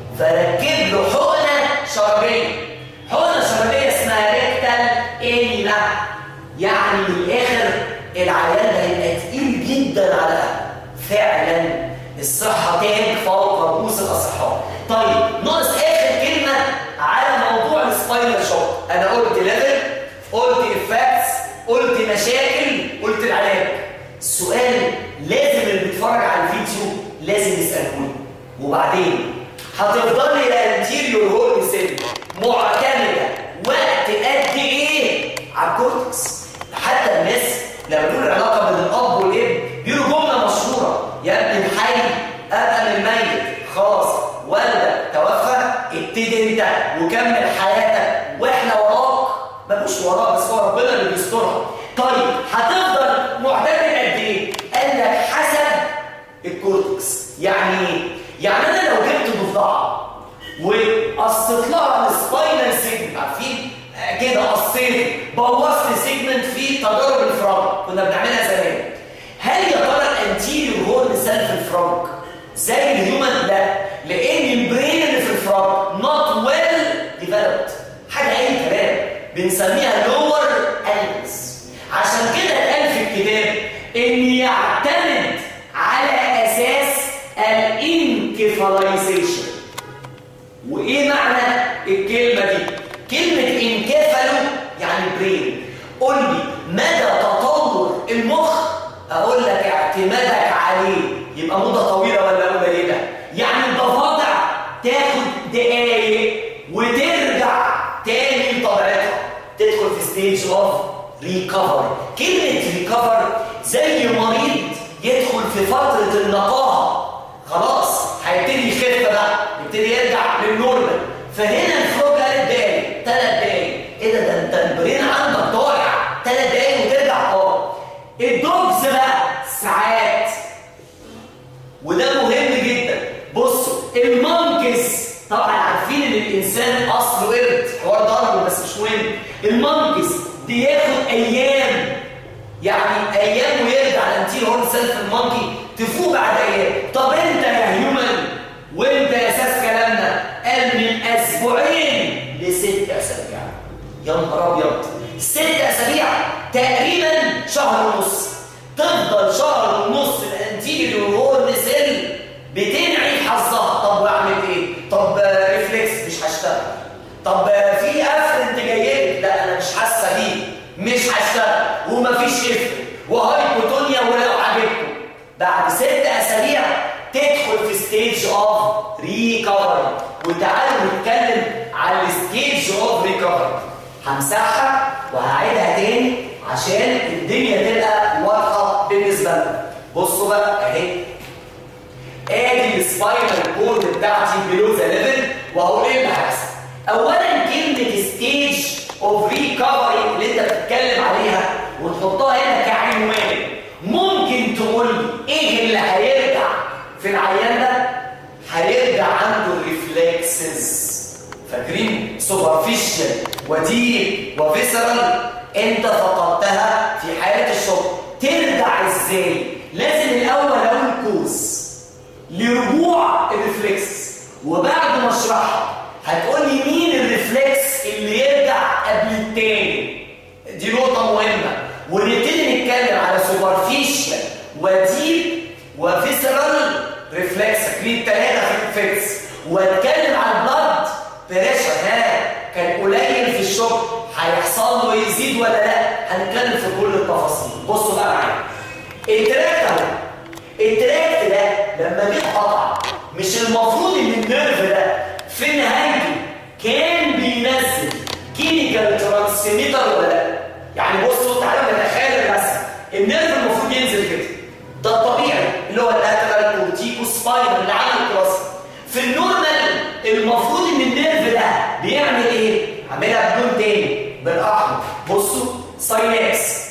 فركب له حقنه شرجيه حقنه شرجيه اسمها ريكتال انيلا يعني من الاخر العيان ده هيبقى تقيل جدا على فعلا الصحه تاج فوق رؤوس الاصحاء طيب ناقص اخر كلمه على موضوع السباينال شوك انا قلت ليفل قلت افكتس قلت مشاكل قلت العلاج السؤال لازم اللي بيتفرج على الفيديو لازم يسالهوني وبعدين هتفضلي الانتيريور هورن سيل معتمده وقت قد ايه على الكورتكس حتى الناس لما بيقولوا العلاقه بين الاب والابن بيقولوا جمله مشهوره يا ابني الحي ابقى من الميت خلاص والدك توفى ابتدي انت وكمل حياتك واحنا وراك ملوش وراك بس هو ربنا اللي بيسترها طيب هتفضل معتمد قد ايه؟ قال لك حسب الكورتكس يعني ايه؟ يعني انا لو جبت ضفدعه وقصيت لها السباينال سيجمنت عارفين كده قصيت بوظت سيجمنت في تجارب الفرنك كنا بنعملها زمان هل يا ترى الانتيريور هورن سيل في الفرنك زي الهيومن لا لان البرين اللي في الفرنك نوت ويل ديفلوبد حاجه اي كلام بنسميها لور البس عشان كده اتقال في الكتاب ان يعتمد على اساس الانكفاليزيشن وايه معنى الكلمه دي كلمه انكفالو يعني برين قول لي مدى تطور المخ اقول لك اعتمادك عليه يبقى مده طويله ولا قليله يعني الضفادع تاخد دقايق وترجع تاني لطبيعتها تدخل في ستيج اوف ريكفر كلمه ريكفر زي مريض يدخل في فتره النقاهه خلاص هيبتدي يخف بقى يبتدي يرجع للنورمال فهنا الفلوج ثلاث دقايق ثلاث دقايق ايه ده ده انت البرين عندك ضايع ثلاث دقايق وترجع اه الدوجز بقى ساعات وده مهم جدا بصوا المانكس طبعا عارفين ان الانسان اصله قرد حوار ضربه بس مش مهم المانكس دي ياخد ايام يعني ايام ويرجع الانتير هورن سيلف المانكي تفوق بعد ايام طب انت يا هيومن وانت اساس كلامنا قال من اسبوعين لست اسابيع يا نهار ابيض ست اسابيع تقريبا شهر ونص تفضل شهر ونص الانتيريور هورن سيل بتنعي حظها طب واعمل ايه طب ريفلكس مش هشتغل طب في افرنت جاي لي لا انا مش حاسه بيه مش هشتغل ومفيش افرنت وهايبوتونيا ولو عجبكم بعد ست اسابيع تدخل في ستيج اوف ريكفري وتعالوا نتكلم على الستيج اوف ريكفري همسحها وهعيدها تاني عشان الدنيا تبقى واضحه بالنسبه لنا بصوا بقى اهي ادي السباينال كورد بتاعتي بلو ذا ليفل وهقول ايه اللي هيحصل اولا كلمه ستيج اوف ريكفري اللي انت بتتكلم عليها وتحطها هنا كعنوان ممكن تقول لي ايه اللي هيرجع في العيان ده وديب وفيسرال انت فقدتها في حالة الشوك ترجع ازاي لازم الاول اقول كوز لرجوع الريفلكس وبعد ما اشرحها هتقول لي مين الريفلكس اللي يرجع قبل التاني دي نقطة مهمة ونبتدي نتكلم على سوبرفيشال وديب وفيسرال ريفلكس في الثلاثة في الريفلكس واتكلم على البلد بريشر ها كان قليل في الشغل هيحصل له يزيد ولا لا هنتكلم في كل التفاصيل بصوا بقى معايا التراكت اهو التراكت ده لما جه قطع مش المفروض ان النيرف ده في نهايته كان بينزل كيميكال ترانسميتر ولا لا يعني بصوا تعالوا نتخيل الرسم النيرف المفروض ينزل كده ده الطبيعي اللي هو اللاترال كورتيكو سباينال اللي عامل الكراسي في النورمال المفروض ان النيرف ده بيعمل ايه عاملها بلون تاني بالاحمر بصوا ساينابس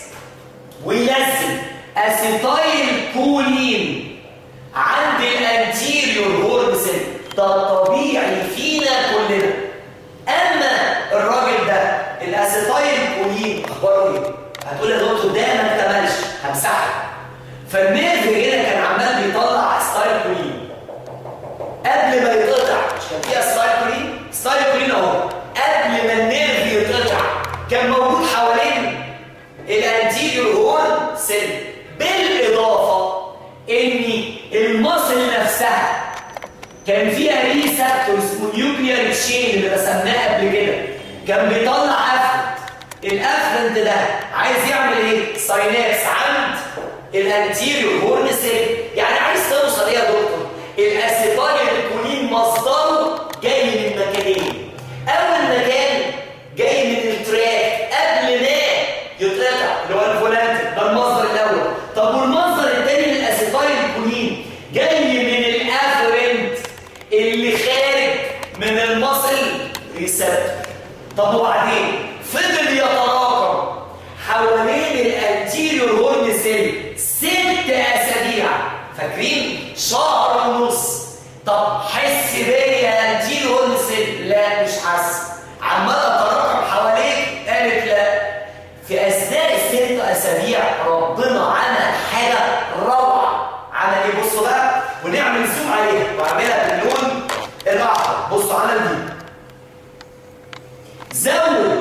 وينزل اسيتايل كولين عند الانتيريور هورن سيل ده الطبيعي فينا كلنا اما الراجل ده الاسيتايل كولين اخباره ايه هتقول يا دكتور ده ما اكتملش همسحه فالنيرف هنا كان عمال بيطلع اسيتايل كولين قبل ما يتقطع مش كان فيها اسيتايل كولين اسيتايل كولين اهو قبل ما النيرف يتقطع كان موجود حوالين الانتيريور هورن سيل بالاضافه ان المصل نفسها كان فيها ريسبتور اسمه نيوكليير تشين اللي رسمناه قبل كده كان بيطلع افرنت الافرنت ده عايز يعمل ايه ساينابس عند الانتيريور هورن سيل يعني عايز توصل ايه يا دكتور الاسيتايل الكولين مصدره جاي من مكانين اول مكان جاي من التراك قبل ما يتقطع اللي هو الفولانت ده المصدر الاول طب والمصدر الثاني للاسيتايل الكولين جاي من الافرنت اللي خارج من المصل ريسبتور طب وبعدين فضل يتراكم حوالين الانتيريور هورن سيل ست اسابيع فاكرين شهر ونص طب حس بيا يا انتيريور هورن سيل لا مش حاسس عمال اتراكم حواليك قالت لا في اثناء الست اسابيع ربنا عمل حاجه روعه عمل ايه بصوا بقى ونعمل زوم عليها واعملها باللون الاحمر بصوا عمل دي زود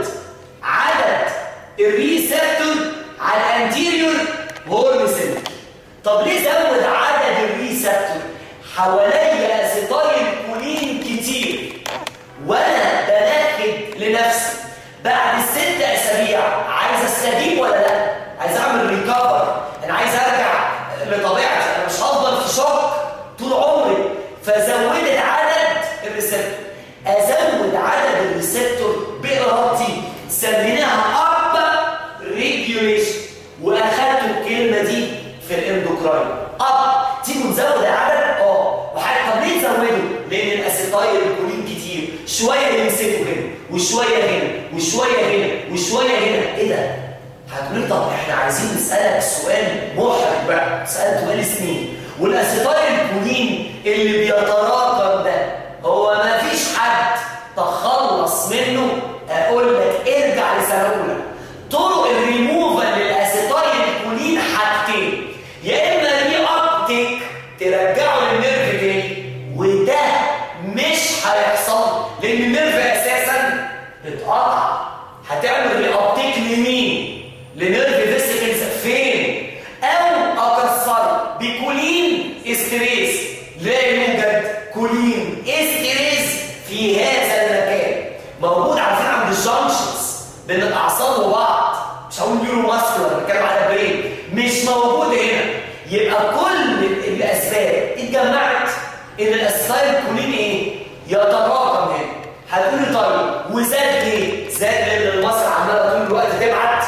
عدد الريسبتور على الانتيريور هورن سيل طب ليه زود عدد الريسبتور حواليا اسيتايل كولين كتير وانا بنكد لنفسي بعد الست اسابيع عايز استجيب ولا لا عايز اعمل ريكفر انا عايز ارجع لطبيعتي انا مش هفضل في شوك طول عمري فزودت عدد الريسبتور ازود عدد الريسبتور بارادتي سميناها اب ريجوليشن واخدت الكلمه دي في الاندوكراين اب تيجي نزود العدد اه وحتى طب ليه نزوده لان الاسيتايل الكولين كتير شويه يمسكوا هنا وشويه هنا وشويه هنا وشويه هنا ايه ده هتقولي طب احنا عايزين نسالك سؤال محرج بقى سالته بقالي سنين والاسيتايل الكولين اللي بيتراكم ده هو ما فيش حد تخلص منه اقول لك ارجع لسنه اولى طرق الريموفال للاسيتايل الكولين حاجتين يا اما ري ابتيك ترجعه للنيرف تاني وده مش هيحصل لان النيرف اساسا اتقطع هتعمل ري ابتيك لمين لنيرف فيسيكلز فين او اكسره بكولين استريس لا يوجد كولين استريس في هذا المكان موجود عارفين عند الجانكشنز بين الاعصاب وبعض مش هقول نيورو ماسكولار بتكلم على برين مش موجود هنا يبقى كل الاسباب اتجمعت ان الاسفايل كولين ايه يتراكم هنا هتقولي طيب وزاد ليه زاد لان المصر عماله طول الوقت تبعت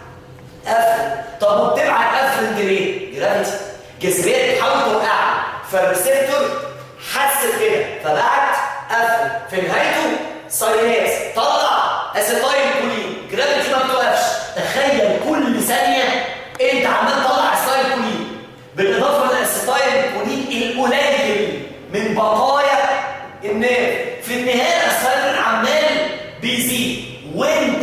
قفل طب وبتبعت قفل ليه جرافيتي جاذبيه بتحاول توقعها فالريسبتور حس كده فبعت قفل في نهايته سايناس طلع اسيتايل كولين جرافيتي ما بتوقفش تخيل كل ثانيه انت عمال تطلع اسيتايل كولين بالاضافه للاسيتايل كولين القليل من بقايا النار في النهايه الاسيتايل عمال بيزيد وانت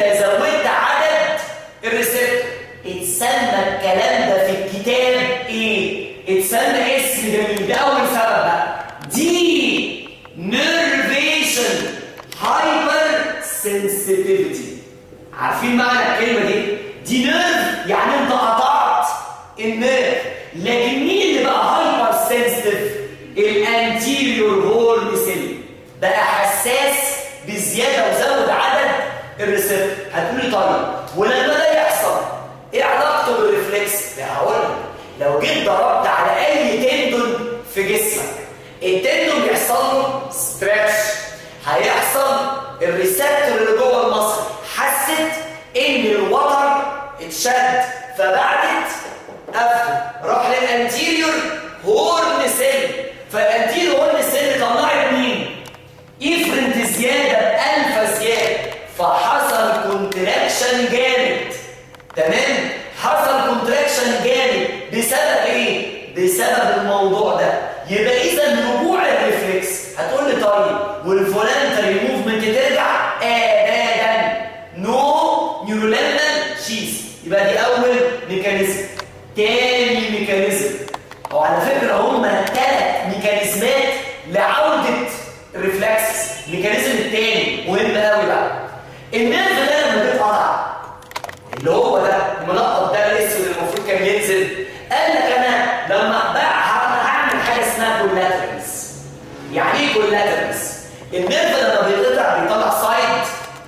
اتسمى الكلام ده في الكتاب ايه اتسمى اسم جميل ده اول سبب بقى دي نيرفيشن هايبر سنسيتيفيتي عارفين معنى الكلمه دي دي نيرف يعني انت قطعت النيرف لكن مين اللي بقى هايبر سنسيتيف الانتيريور هورن سيل بقى حساس بزياده وزود عدد الريسبتور هتقولي طيب ولما ده يحصل ايه علاقته بالريفلكس هقول لك لو جيت ضربت على اي تندون في جسمك التندون بيحصل له ستريتش هيحصل الريسبتور اللي جوه المصل حست ان الوتر اتشد فبعدت قفل راح للانتيريور هورن سيل فالانتيريور هورن سيل طلعت مين افرنت زياده بالفا زياده فحصل كونتراكشن جامد تمام حصل كونتراكشن جامد بسبب ايه بسبب الموضوع ده يبقى اذا رجوع الريفلكس هتقول لي طيب والفولنتري موفمنت ترجع ابدا نو نيورولانال شيز يبقى دي اول ميكانيزم تاني ميكانيزم او على فكره هم ثلاث ميكانيزمات لعوده الريفلكس الميكانيزم الثاني مهم قوي بقى النيرف ده لما بيتقطع اللي هو ده المنقط ده الاسود اللي المفروض كان ينزل قال لك انا لما بقى هعمل حاجه اسمها كولاترالز يعني ايه كولاترالز النيرف لما بيتقطع بيطلع سايد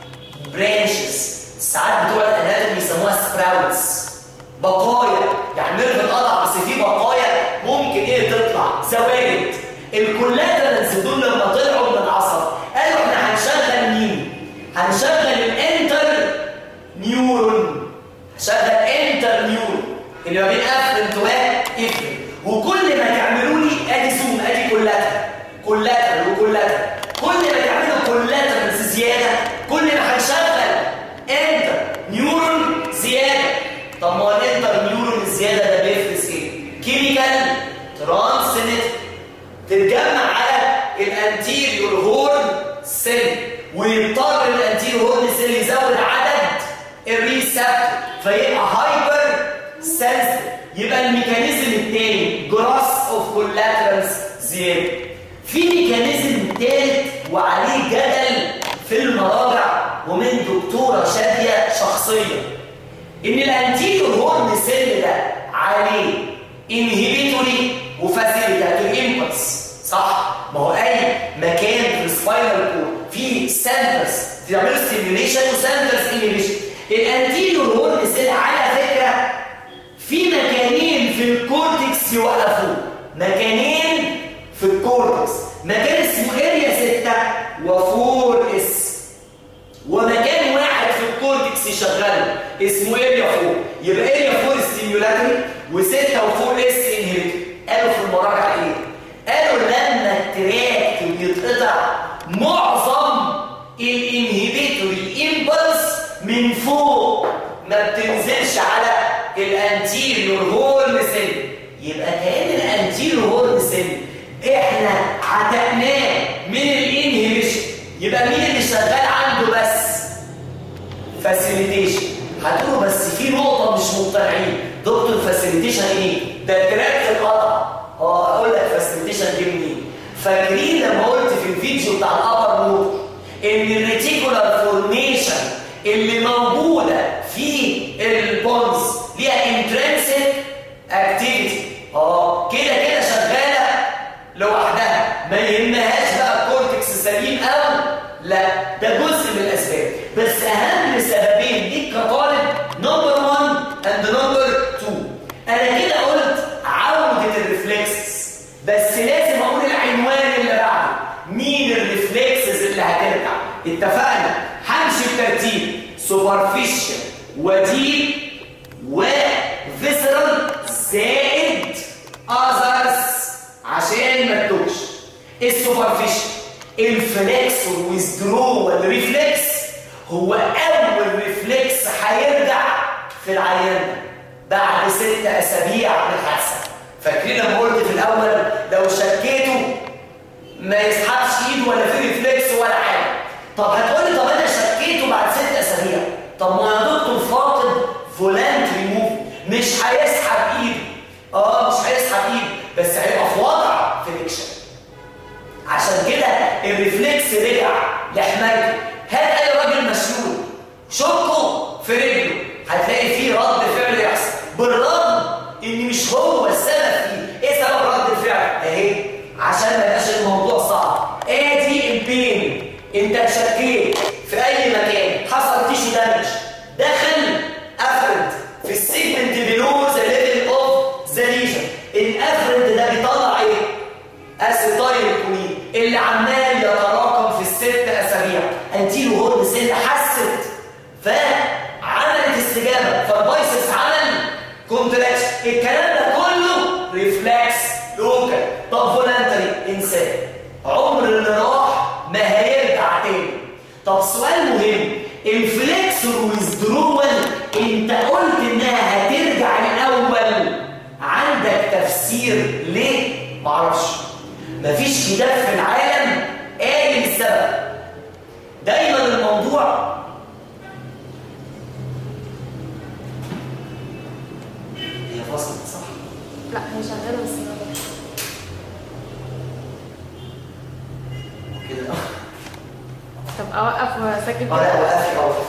برانشز ساعات بتوع الاناتومي يسموها سبراوتس بقايا يعني نيرف اتقطع بس في بقايا ممكن ايه تطلع زوايد الكولاترالز دول لما طلعوا من العصب قالوا احنا هنشغل مين هنشغل الانتر نيورون هشغل انتر نيورون اللي ما بين افرنت وافرنت وكل ما تعملوا لي ادي زوم ادي كولاترال كولاترال وكولاترال كل ما تعملوا كولاترالز زياده كل ما هنشغل انتر نيورون زياده طب ما هو الانتر نيورون الزياده ده بيفرز ايه كيميكال ترانسنت تتجمع على الانتيريور هورن سيل ويضطر الانتيريور هورن سيل يزود عدد الريسبتور فيبقى هايبر سنسيتيف يبقى الميكانيزم الثاني جراس اوف كولاترالز زياده في ميكانيزم ثالث وعليه جدل في المراجع ومن دكتوره شاديه شخصيا ان الانتيريور هورن سيل ده عليه انهبيتوري وفاسيليتاتوري امبلس صح ما هو اي مكان في السباينال كورد في سنترز تعملوا ستيميوليشن وسنترز انهبيشن الانتيريور هورن سيل على فكره في مكانين في الكورتكس يوقفوه مكانين في الكورتكس مكان اسمه اريا 6 و4 اس ومكان واحد في الكورتكس يشغله اسمه اريا 4 يبقى اريا 4 ستيميولاتوري و6 و4 اس انهبيتور قالوا في المراجعه ايه قالوا لما التراك بيتقطع معظم الانهبيتوري امبلس من فوق ما بتنزلش على الانتيريور هورن سيل يبقى كان الانتيريور هورن سيل احنا عتقناه من الانهبيشن يبقى مين اللي شغال عنده بس فاسيليتيشن هتقولوا بس في نقطه مش مقتنعين دكتور فاسيليتيشن ايه ده تراك في القطع اه اقول لك فاسيليتيشن دي منين فاكرين لما قلت في الفيديو بتاع الابر موت ان الريتيكولار فورميشن اللي موجوده في البونز ليها انترنسك اكتيفيتي اه كده كده شغاله لوحدها ما يهمهاش بقى الكورتكس سليم او لا ده جزء من الاسباب بس اهم سببين ليك كطالب نمبر 1 اند نمبر 2 انا كده قلت عوده الريفلكسز بس لازم اقول العنوان اللي بعده مين الريفلكسز اللي هترجع اتفقنا همشي بترتيب سوبرفيشال وديب وفيسرال زائد اذرز عشان ما تدوش السوبرفيشال الفليكس والويزدرو ريفلكس هو اول ريفلكس هيرجع في العيان بعد ست اسابيع من الحادثه فاكرين لما قلت في الاول لو شكيته ما يسحبش ايده ولا في ريفلكس ولا حاجه طب هتقولي طب انا شكيته بعد ست اسابيع طب ما يا دكتور فاقد فولانتري موف مش هيسحب ايده اه مش هيسحب ايده بس هيبقى في وضع فريكشن عشان كده الريفلكس رجع لحمايته هات اي راجل مشلول شكه في رجله هتلاقي فيه رد فعل يحصل بالرغم ان مش هو السبب فيه ايه سبب رد الفعل اهي عشان ما يبقاش الموضوع صعب ادي البين انت اتشكيت في اي مكان حصل تيشو دامج دخل افرد في السيجمنت بيلو ذا ليفل اوف ذا ليجن الافرد ده بيطلع ايه اسيتايل كولين اللي عمال يتراكم في الست اسابيع انتيلو هورن سيل حست فعملت استجابه فالبايسبس عمل كونتراكشن الكلام ده كله ريفلكس لوكال طب فولنتري انسان عمر اللي راح ما هيرجع تاني طب سؤال مهم الفليكس ويزدرول انت قلت انها هترجع الاول عندك تفسير ليه معرفش مفيش كتاب في العالم قايل السبب دايما الموضوع هي فصلت صح لا هي شغاله بس ما بدأش. كده طب اوقف واسجل اه لا كده وقفي اوقف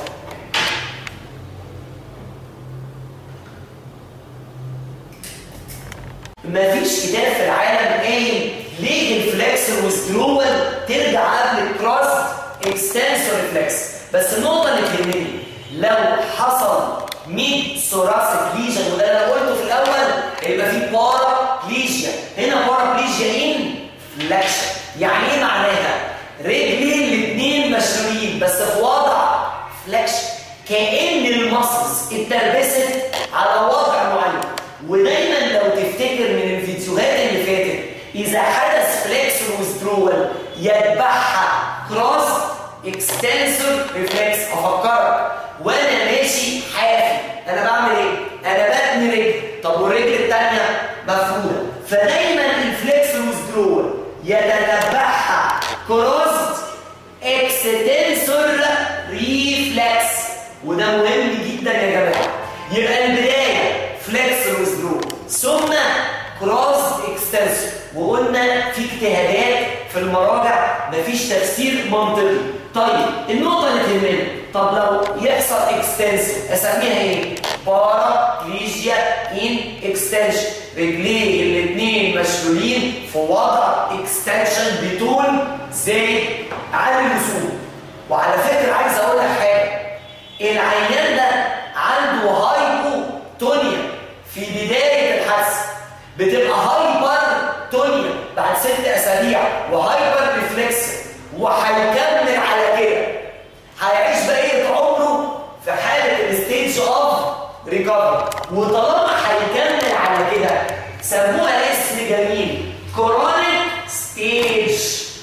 مفيش كتاب في العالم قايل ليه الفلكس والويزدرول ترجع قبل الكراست اكستنسور ريفلكس بس النقطه اللي تهمني لو حصل ميد ثوراسيك ليجن وده اللي انا قلته في الاول يبقى في بارا بليجيا هنا بارا بليجيا ان فلكشن يعني ايه معناها رجلي الاثنين مشلولين بس في وضع فلكشن كأن المصص اتلبست على وضع معين ودايما لو تفتكر من الفيديوهات اللي فاتت اذا حدث فليكس ويزدرول يتبعها كروس اكستنسور ريفلكس افكرك وانا ماشي حافي انا بعمل ايه انا بتني رجل طب والرجل الثانيه مفروده فدايما الفليكس ويزدرول يتتبعها كروس اكستنسور ريفلكس وده مهم جدا يا جماعه يبقى البدايه فليكس ويزدرو ثم كروس اكستنسور وقلنا في اجتهادات في المراجع مفيش تفسير منطقي طيب النقطه اللي تهمنا طب لو يحصل اكستنسور اسميها ايه بارا كليجيا ان اكستنشن رجليه الاثنين مشلولين في وضع اكستنشن بطول زي عالي الوصول وعلى فكره عايز اقول لك حاجه العيان ده عنده هايبوتونيا في بدايه الحادثه بتبقى هايبر تونيا بعد ست اسابيع وهايبر ريفلكس وهيكمل على كده هيعيش بقيه عمره في حاله الستيج اوف ريكفري وطالما هيكمل على كده سموها اسم جميل كرونيك ستيج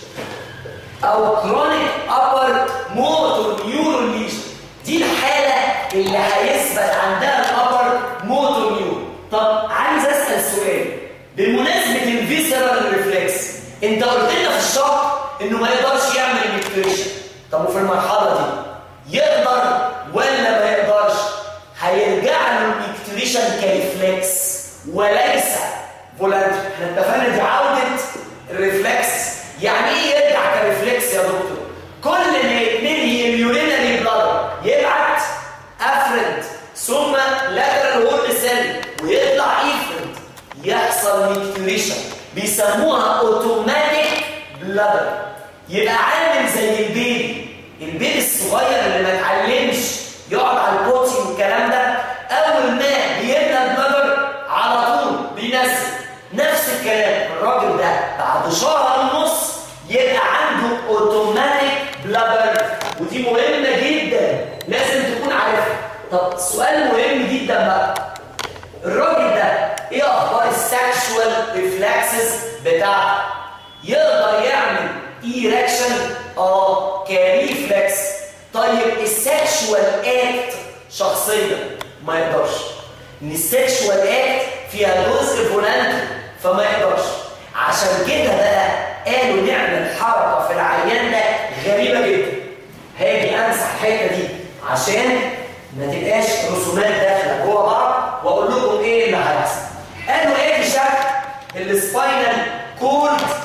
او كرونيك ابر موتور نيورون ليجن دي الحاله اللي هيثبت عندها الابر موتور نيورون طب عايز اسال سؤال بمناسبه الفيسرال ريفلكس انت قلت لنا في الشرح انه ما يقدرش يعمل ميكتريشن طب وفي المرحله دي يقدر ولا ما يقدرش هيرجع له الميكتريشن كريفلكس وليس فولانتري احنا اتفقنا دي عوده الريفلكس يعني ايه يرجع كريفلكس يا دكتور كل ما يتملي اليورينري بلاد يبعت افرد ثم لاترال هورن سيل ويطلع افرد يحصل ميكتوريشن بيسموها اوتوماتيك بلادر يبقى عامل زي البيبي البيبي الصغير اللي ما اتعلمش يقعد على البوتي والكلام ده اول ما بيملى بلادر على طول بينزل نفس الكلام الراجل ده بعد شهر ونص يبقى عنده اوتوماتيك بلادر ودي مهمه جدا لازم تكون عارفها طب سؤال مهم جدا بقى الراجل ده ايه اخبار السكشوال ريفلكسز بتاعته يقدر يعمل ايركشن اه كريفلكس طيب السكشوال اكت شخصيا ما يقدرش ان السكشوال اكت فيها جزء فولانتري فما يقدرش عشان كده بقى قالوا نعمل حركه في العيان ده غريبه جدا هاجي امسح الحته دي عشان ما تبقاش رسومات داخله جوه بعض واقول لكم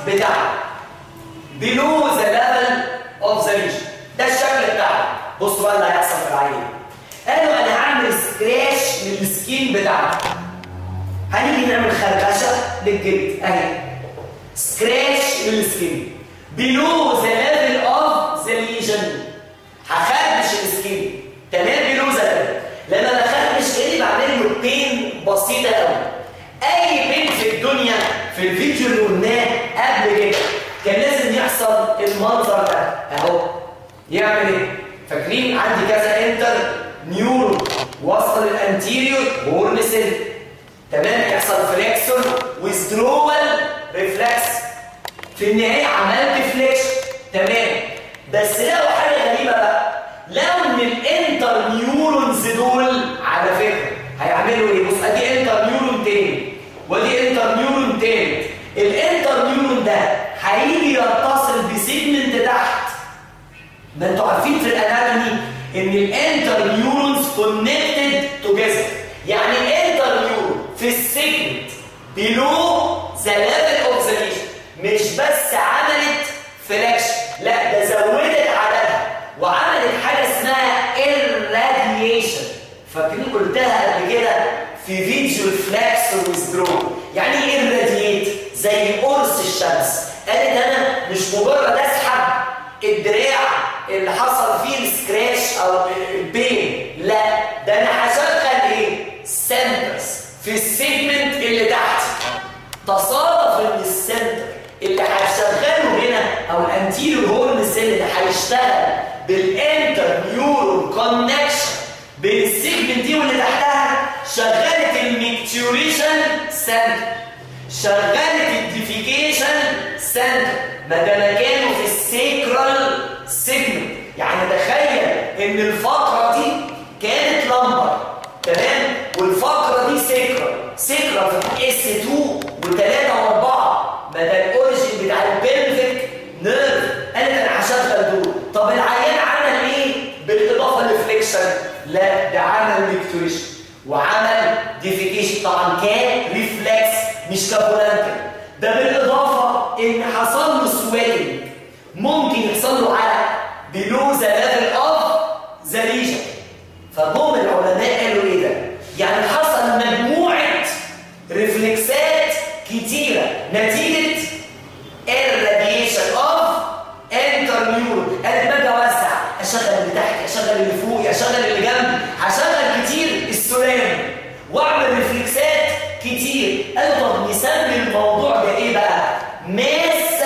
بتاعنا below the level of the lesion ده الشكل بتاعنا بصوا بقى اللي هيحصل في العينه قالوا انا هعمل سكراش للسكين بتاعنا هنيجي نعمل خربشه للجلد اهي سكراش للسكين below the level of the lesion هخربش السكين تمام below the level لما بخربش ايه بعمل له بين بسيطه قوي اي بين في الدنيا في الفيديو اللي قلناه قبل كده كان لازم يحصل المنظر ده اهو يعمل ايه فاكرين عندي كذا انتر نيورو وصل الانتيريور هورن سيل تمام يحصل فليكسون ويزدرول ريفلكس في النهايه عملت فليكشن تمام بس لقوا حاجه غريبه بقى لقوا ان الانتر نيورونز دول على فكره هيعملوا ايه بص ادي انتر نيورون تاني ودي انتر نيورون تالت الانتر نيورون ده هيجي يتصل بسيجمنت تحت ما انتوا عارفين في الاناتومي ان الانتر نيورونز كونكتد توجذر يعني الانتر نيورون في السيجمنت بيلو ذا ليفل اوف ذا ليجن مش بس عملت فليكشن لا ده زودت عددها وعملت حاجه اسمها irradiation فاكرين قلتها قبل كده في فيديو الفلاكس والويزدرو يعني ايه irradiate زي قرص الشمس قالت انا مش مجرد اسحب الدراع اللي حصل فيه السكراش او البين لا ده انا هشغل ايه سنترز في السيجمنت اللي تحت تصادف ان السنتر اللي هشغله هنا او الانتيريور هورن سيل اللي هيشتغل بالانتر نيورون كونكشن بين السيجمنت دي واللي تحتها شغلت الميكتوريشن سنتر شغلت الديفيكيشن سنتر ما ده مكانه في السيكرال سيجمنت يعني تخيل ان الفقره دي كانت لمبر تمام والفقره دي سيكرال سيكرال في اس 2 و3 و4 ما ده الاوريجين بتاع البلفيك نيرف قالت انا هشغل دول طب العيان عمل ايه بالاضافه للفليكشن لا ده عمل ميكتوريشن وعمل ديفيكيشن طبعا كان ريفلكس مش كابولانتر ده بالاضافه ان حصل له سويلنج ممكن يحصل له عرق بلو ذا ليفل اوف ذا ليجن فجم العلماء قالوا ايه ده؟ يعني حصل مجموعه ريفلكسات كتيره نتيجه الراديشن اوف انتر نيورون قال باجي اوسع اشغل اللي تحت اشغل اللي فوق اشغل اللي جنبي هشغل كتير السلام واعمل ريفلكسات كتير قالوا طب نسمي الموضوع ده ايه بقى؟ ماس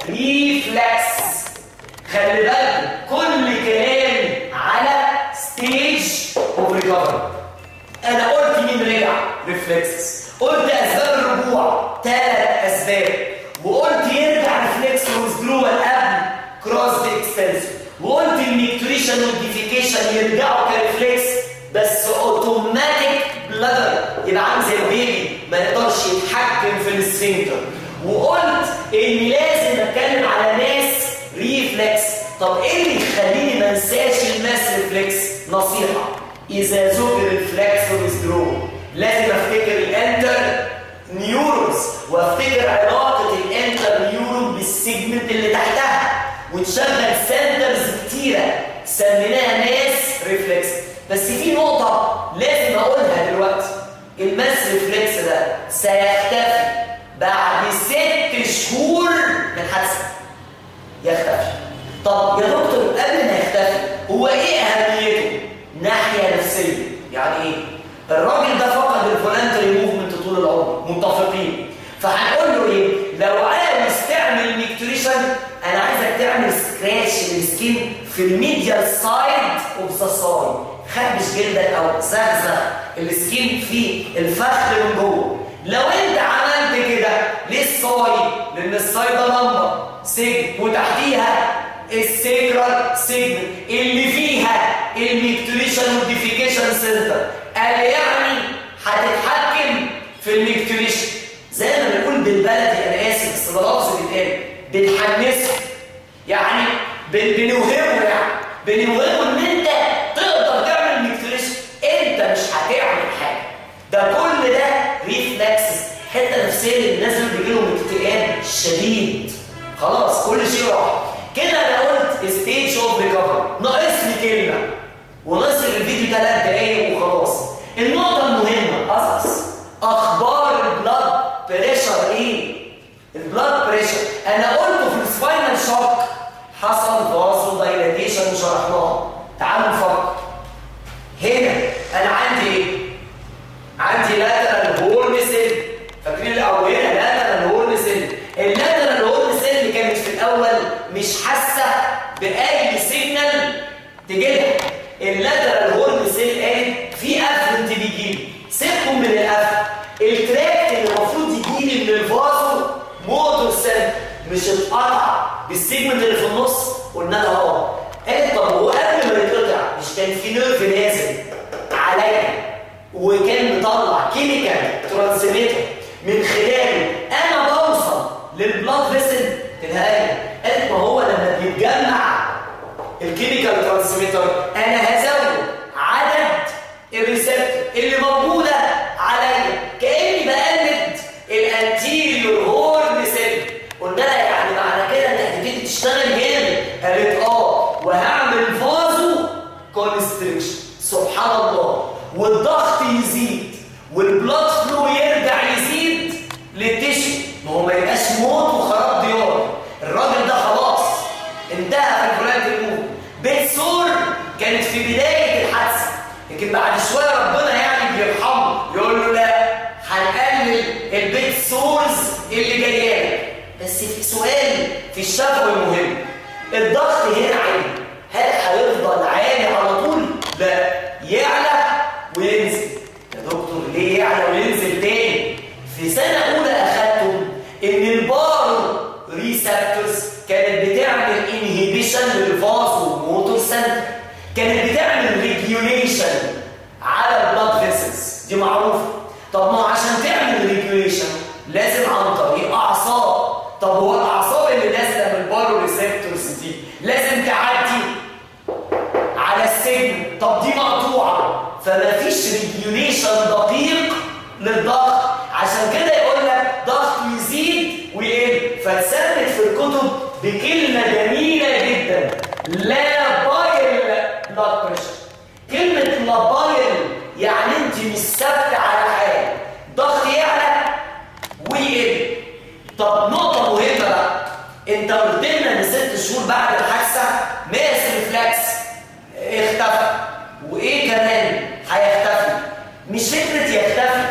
ريفلكس خلي بالك كل كلام على ستيج اوف ريكفري انا قلت مين رجع ريفلكسز قلت اسباب الرجوع ثلاث اسباب وقلت يرجع ريفلكس ويزدرول قبل كروس اكستنسور وقلت الميكتوريشن والديفيكيشن يرجعوا كريفلكس بس اوتوماتيك بلادر يبقى عامل زي البيبي ما يقدرش يتحكم في السفنكتر وقلت اني لازم اتكلم على ناس ريفلكس طب ايه اللي يخليني ما انساش الماس ريفلكس نصيحه اذا ذكر الفلكس ويزدرو لازم افتكر الانتر نيورونز وافتكر علاقه الانتر نيورون بالسيجمنت اللي تحتها وتشغل سنترز كتيره سميناها ناس ريفلكس بس في نقطه لازم اقولها دلوقتي الماس ريفلكس ده سيختفي بعد ست شهور من حادثه يختفي طب يا دكتور قبل ما يختفي هو ايه اهميته ناحيه نفسيه يعني ايه الراجل ده فقد الفولنتري موفمنت طول العمر متفقين فهنقول له ايه لو عاوز تعمل ميكتوريشن انا عايزك تعمل سكراتش للسكين في الميديال سايد اوف ذا سايد خبش جلدك او زغزغ السكين في الفخذ من جوه لو انت عملت كده ليه السايد لان السايد ده لمبه سجن وتحتيها السيكرال سيجمنت اللي فيها الميكتوريشن والديفيكيشن سنتر قال يعني هتتحكم في الميكتوريشن زي ما بنقول بالبلدي انا اسف بس ده لفظ بيتقال بنحمسه يعني بن- بنوهمه يعني بنوهمه ان انت تقدر تعمل ميكتوريشن انت مش هتعمل حاجه ده كل ده ريفلكسز حته نفسيه للناس اللي بيجي لهم اكتئاب شديد خلاص كل شيء راح كده انا قلت ستيج اوف ريكفري ناقص لي كلمه ونصل الفيديو ثلاث دقايق وخلاص النقطه المهمه أسس اخبار البلاد بريشر ايه البلاد بريشر انا قلته في السباينال شوك حصل فاسو دايلاتيشن وشرحناه تعالوا نفكر هنا انا عندي ايه عندي لاترال هورن سيل فاكرين الاول هنا لاترال هورن سيل اللاترال هورن سيل اللي كانت في الاول مش حاسه باي سيجنال تجيلها اللاترال هورن سيل قالت في افرنت بيجي لي سيبكم من الافرنت التراكت اللي المفروض يجي لي من الفازو موتور سيل مش اتقطع بالسيجمنت اللي في النص قلنا لها اه قالت طب هو قبل ما يتقطع مش كان في نيرف نازل عليا وكان مطلع كيميكال ترانسميتر من خلاله انا بوصل للبلاد فيسل تلاقي قالت ما هو لما بيتجمع الكيميكال ترانسميتر انا هزود عدد الريسبتور اللي موجوده عليا كاني بقلد الانتيريور هورن سيل قلنا لها يعني معنى كده انك هتبتدي تشتغل جامد قالت اه وهعمل فازو كونستريكشن سبحان الله والضغط يزيد والبلاد فلو يرجع يزيد للتشو ما هو ما يبقاش موت وخراب ديار الراجل ده خلاص انتهى في الفلات الموت بيت سور كانت في بدايه الحادثه لكن بعد شويه ربنا يعني بيرحمه يقول له لا هنقلل البيت سورز اللي جايه لك بس في سؤال في الشفوي مهم الضغط هنا عالي هل هيفضل عالي على طول؟ لا يعلى وينزل يا دكتور ليه يعلى وينزل تاني؟ في سنة أولى أخدتم إن البارو ريسبتورز كانت بتعمل انهيبيشن للفازو موتور سنتر كانت بتعمل ريجيوليشن على البلاد فيسلز دي معروفة طب ما عشان تعمل ريجيوليشن لازم عن طريق أعصاب طب هو الأعصاب اللي نازلة من البارو ريسبتورز دي لازم تعدي على السجن طب دي مقطوعة فما فيش ريجيوليشن دقيق للضغط عشان كده يقول لك ضغط يزيد ويقل فتثبت في الكتب بكلمة جميلة جدا لا بايل بلاد بريشر كلمة لا بايل يعني انت مش ثابتة على حاجة ضغط يعلى ويقل طب نقطة مهمة بقى انت قلت لنا ان ست شهور بعد الحادثة ماس ريفلكس اختفى وايه كمان هيختفي مش فكرة يختفي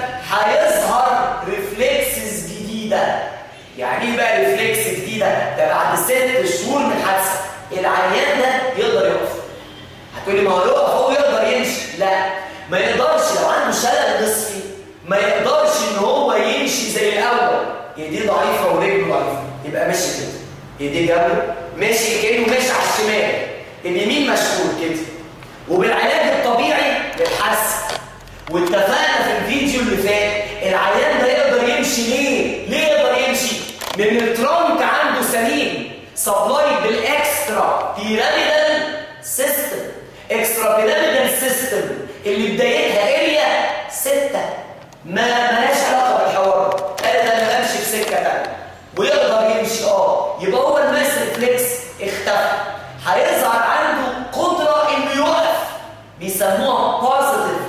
هيظهر ريفلكسز جديدة يعني ايه بقى ريفلكس جديدة ده بعد ست شهور من الحادثة العيان ده يقدر يقف هتقولي ما هو يقف هو يقدر يمشي لا ما يقدرش لو عنده شلل نصفي ما يقدرش ان هو يمشي زي الاول ايديه ضعيفه ورجله ضعيفه يبقى ماشي كده ايديه جنبه ماشي كانه ماشي على الشمال اليمين مشغول كده وبالعلاج الطبيعي للحس واتفقنا في الفيديو اللي فات العيان ده يقدر يمشي ليه؟ ليه يقدر يمشي؟ لان الترانك عنده سليم سبلايد بالاكسترا بيراميدال سيستم اكسترا بيراميدال سيستم اللي بدايتها اريا 6 ما مالهاش علاقه بالحوار قالت انا بمشي في سكه ثانيه ويقدر يمشي اه يبقى هو الماس ريفلكس اختفى هيظهر عنده قدره انه يقف بيسموها بوزيتيف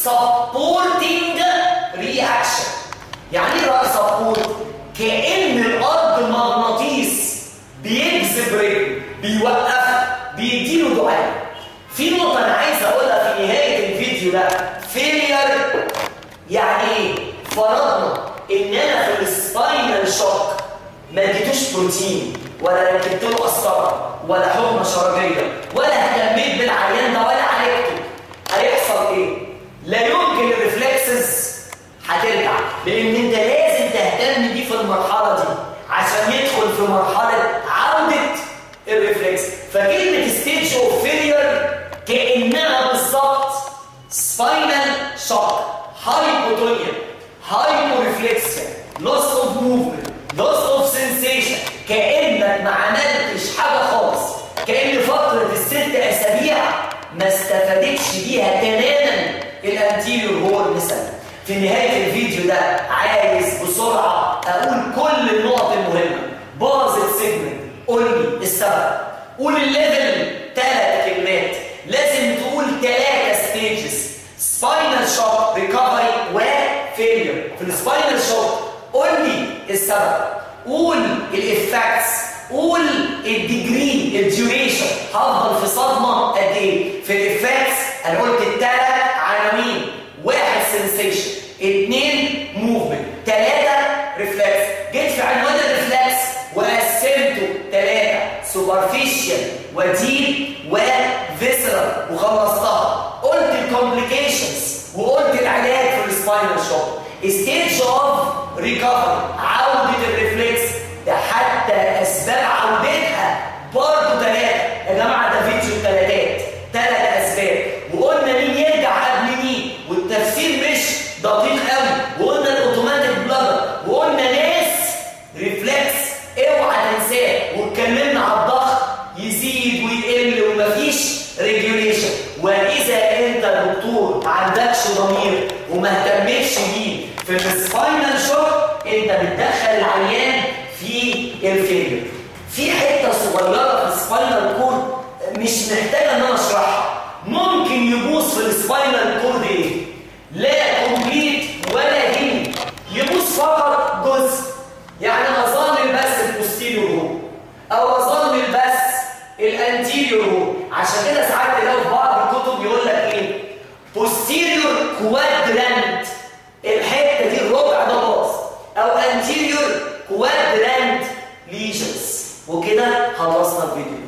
سبورتنج رياكشن يعني ايه بقى سبورت كان الارض مغناطيس بيجذب رجله بيوقفها بيديله دعاء في نقطه انا عايز اقولها في نهايه الفيديو ده فيلير يعني ايه فرضنا ان انا في السباينال شوك ما اديتوش بروتين ولا ركبت له قسطره ولا حقنه شرجيه ولا اهتميت بالعيان ده ولا عالجته هيحصل ايه؟ لا يمكن الريفلكسز هترجع لان انت لازم تهتم بيه في المرحله دي عشان يدخل في مرحله عوده الريفلكس فكلمه ستيج اوف فيلير كانها بالظبط سباينال شوك هايبوتونيا هايبوريفلكسيا لوس اوف موفمنت لوس اوف سنسيشن كانك ما عملتش حاجه خالص كان فتره الست اسابيع ما استفادتش بيها تماما الانتيريور هورن سيل في نهايه الفيديو ده عايز بسرعه اقول كل النقط المهمه باظت سيجمنت قول لي السبب قول الليفل ثلاث كلمات لازم تقول ثلاثه ستيجز سباينال شوك ريكفري وفيلير في السباينال شوك قول لي السبب قول الافكتس قول الديجري الديوريشن هفضل في صدمه قد ايه في الافكتس انا قلت الثلاث عناوين واحد سنسيشن اثنين موفمنت ثلاثه ريفلكس جيت في عنوان الريفلكس وقسمته ثلاثه سوبرفيشال وديب وفيسرال وخلصتها قلت الكومبليكيشنز وقلت العلاج في السباينال شوك ستيج اوف ريكفري عوده الريفلكس ده حتى اسباب عودتها برضه ثلاثه يا جماعه ده فيديو ثلاثات ثلاث اسباب وقلنا مين يرجع قبل مين والتفسير مش دقيق قوي وقلنا الاوتوماتيك بلادر وقلنا ناس ريفلكس اوعى تنساه واتكلمنا على الضغط يزيد ويقل ومفيش ريجوليشن واذا انت دكتور ما عندكش ضمير وما اهتمتش بيه في السباينال شوك انت بتدخل العيان في الفيلير في حته صغيره في السباينال كورد مش محتاجه ان انا اشرحها ممكن يبوظ في السباينال كورد ايه لا كومبليت ولا هيل يبوظ فقط جزء يعني اظلل بس البوستيريور هو او اظلل بس الانتيريور هو عشان كده ساعات تلاقوا في بعض الكتب يقول لك ايه بوستيريور كوادرانت الحته دي الربع ده باظ او انتيريور كوادرانت ليجنز وكده خلصنا الفيديو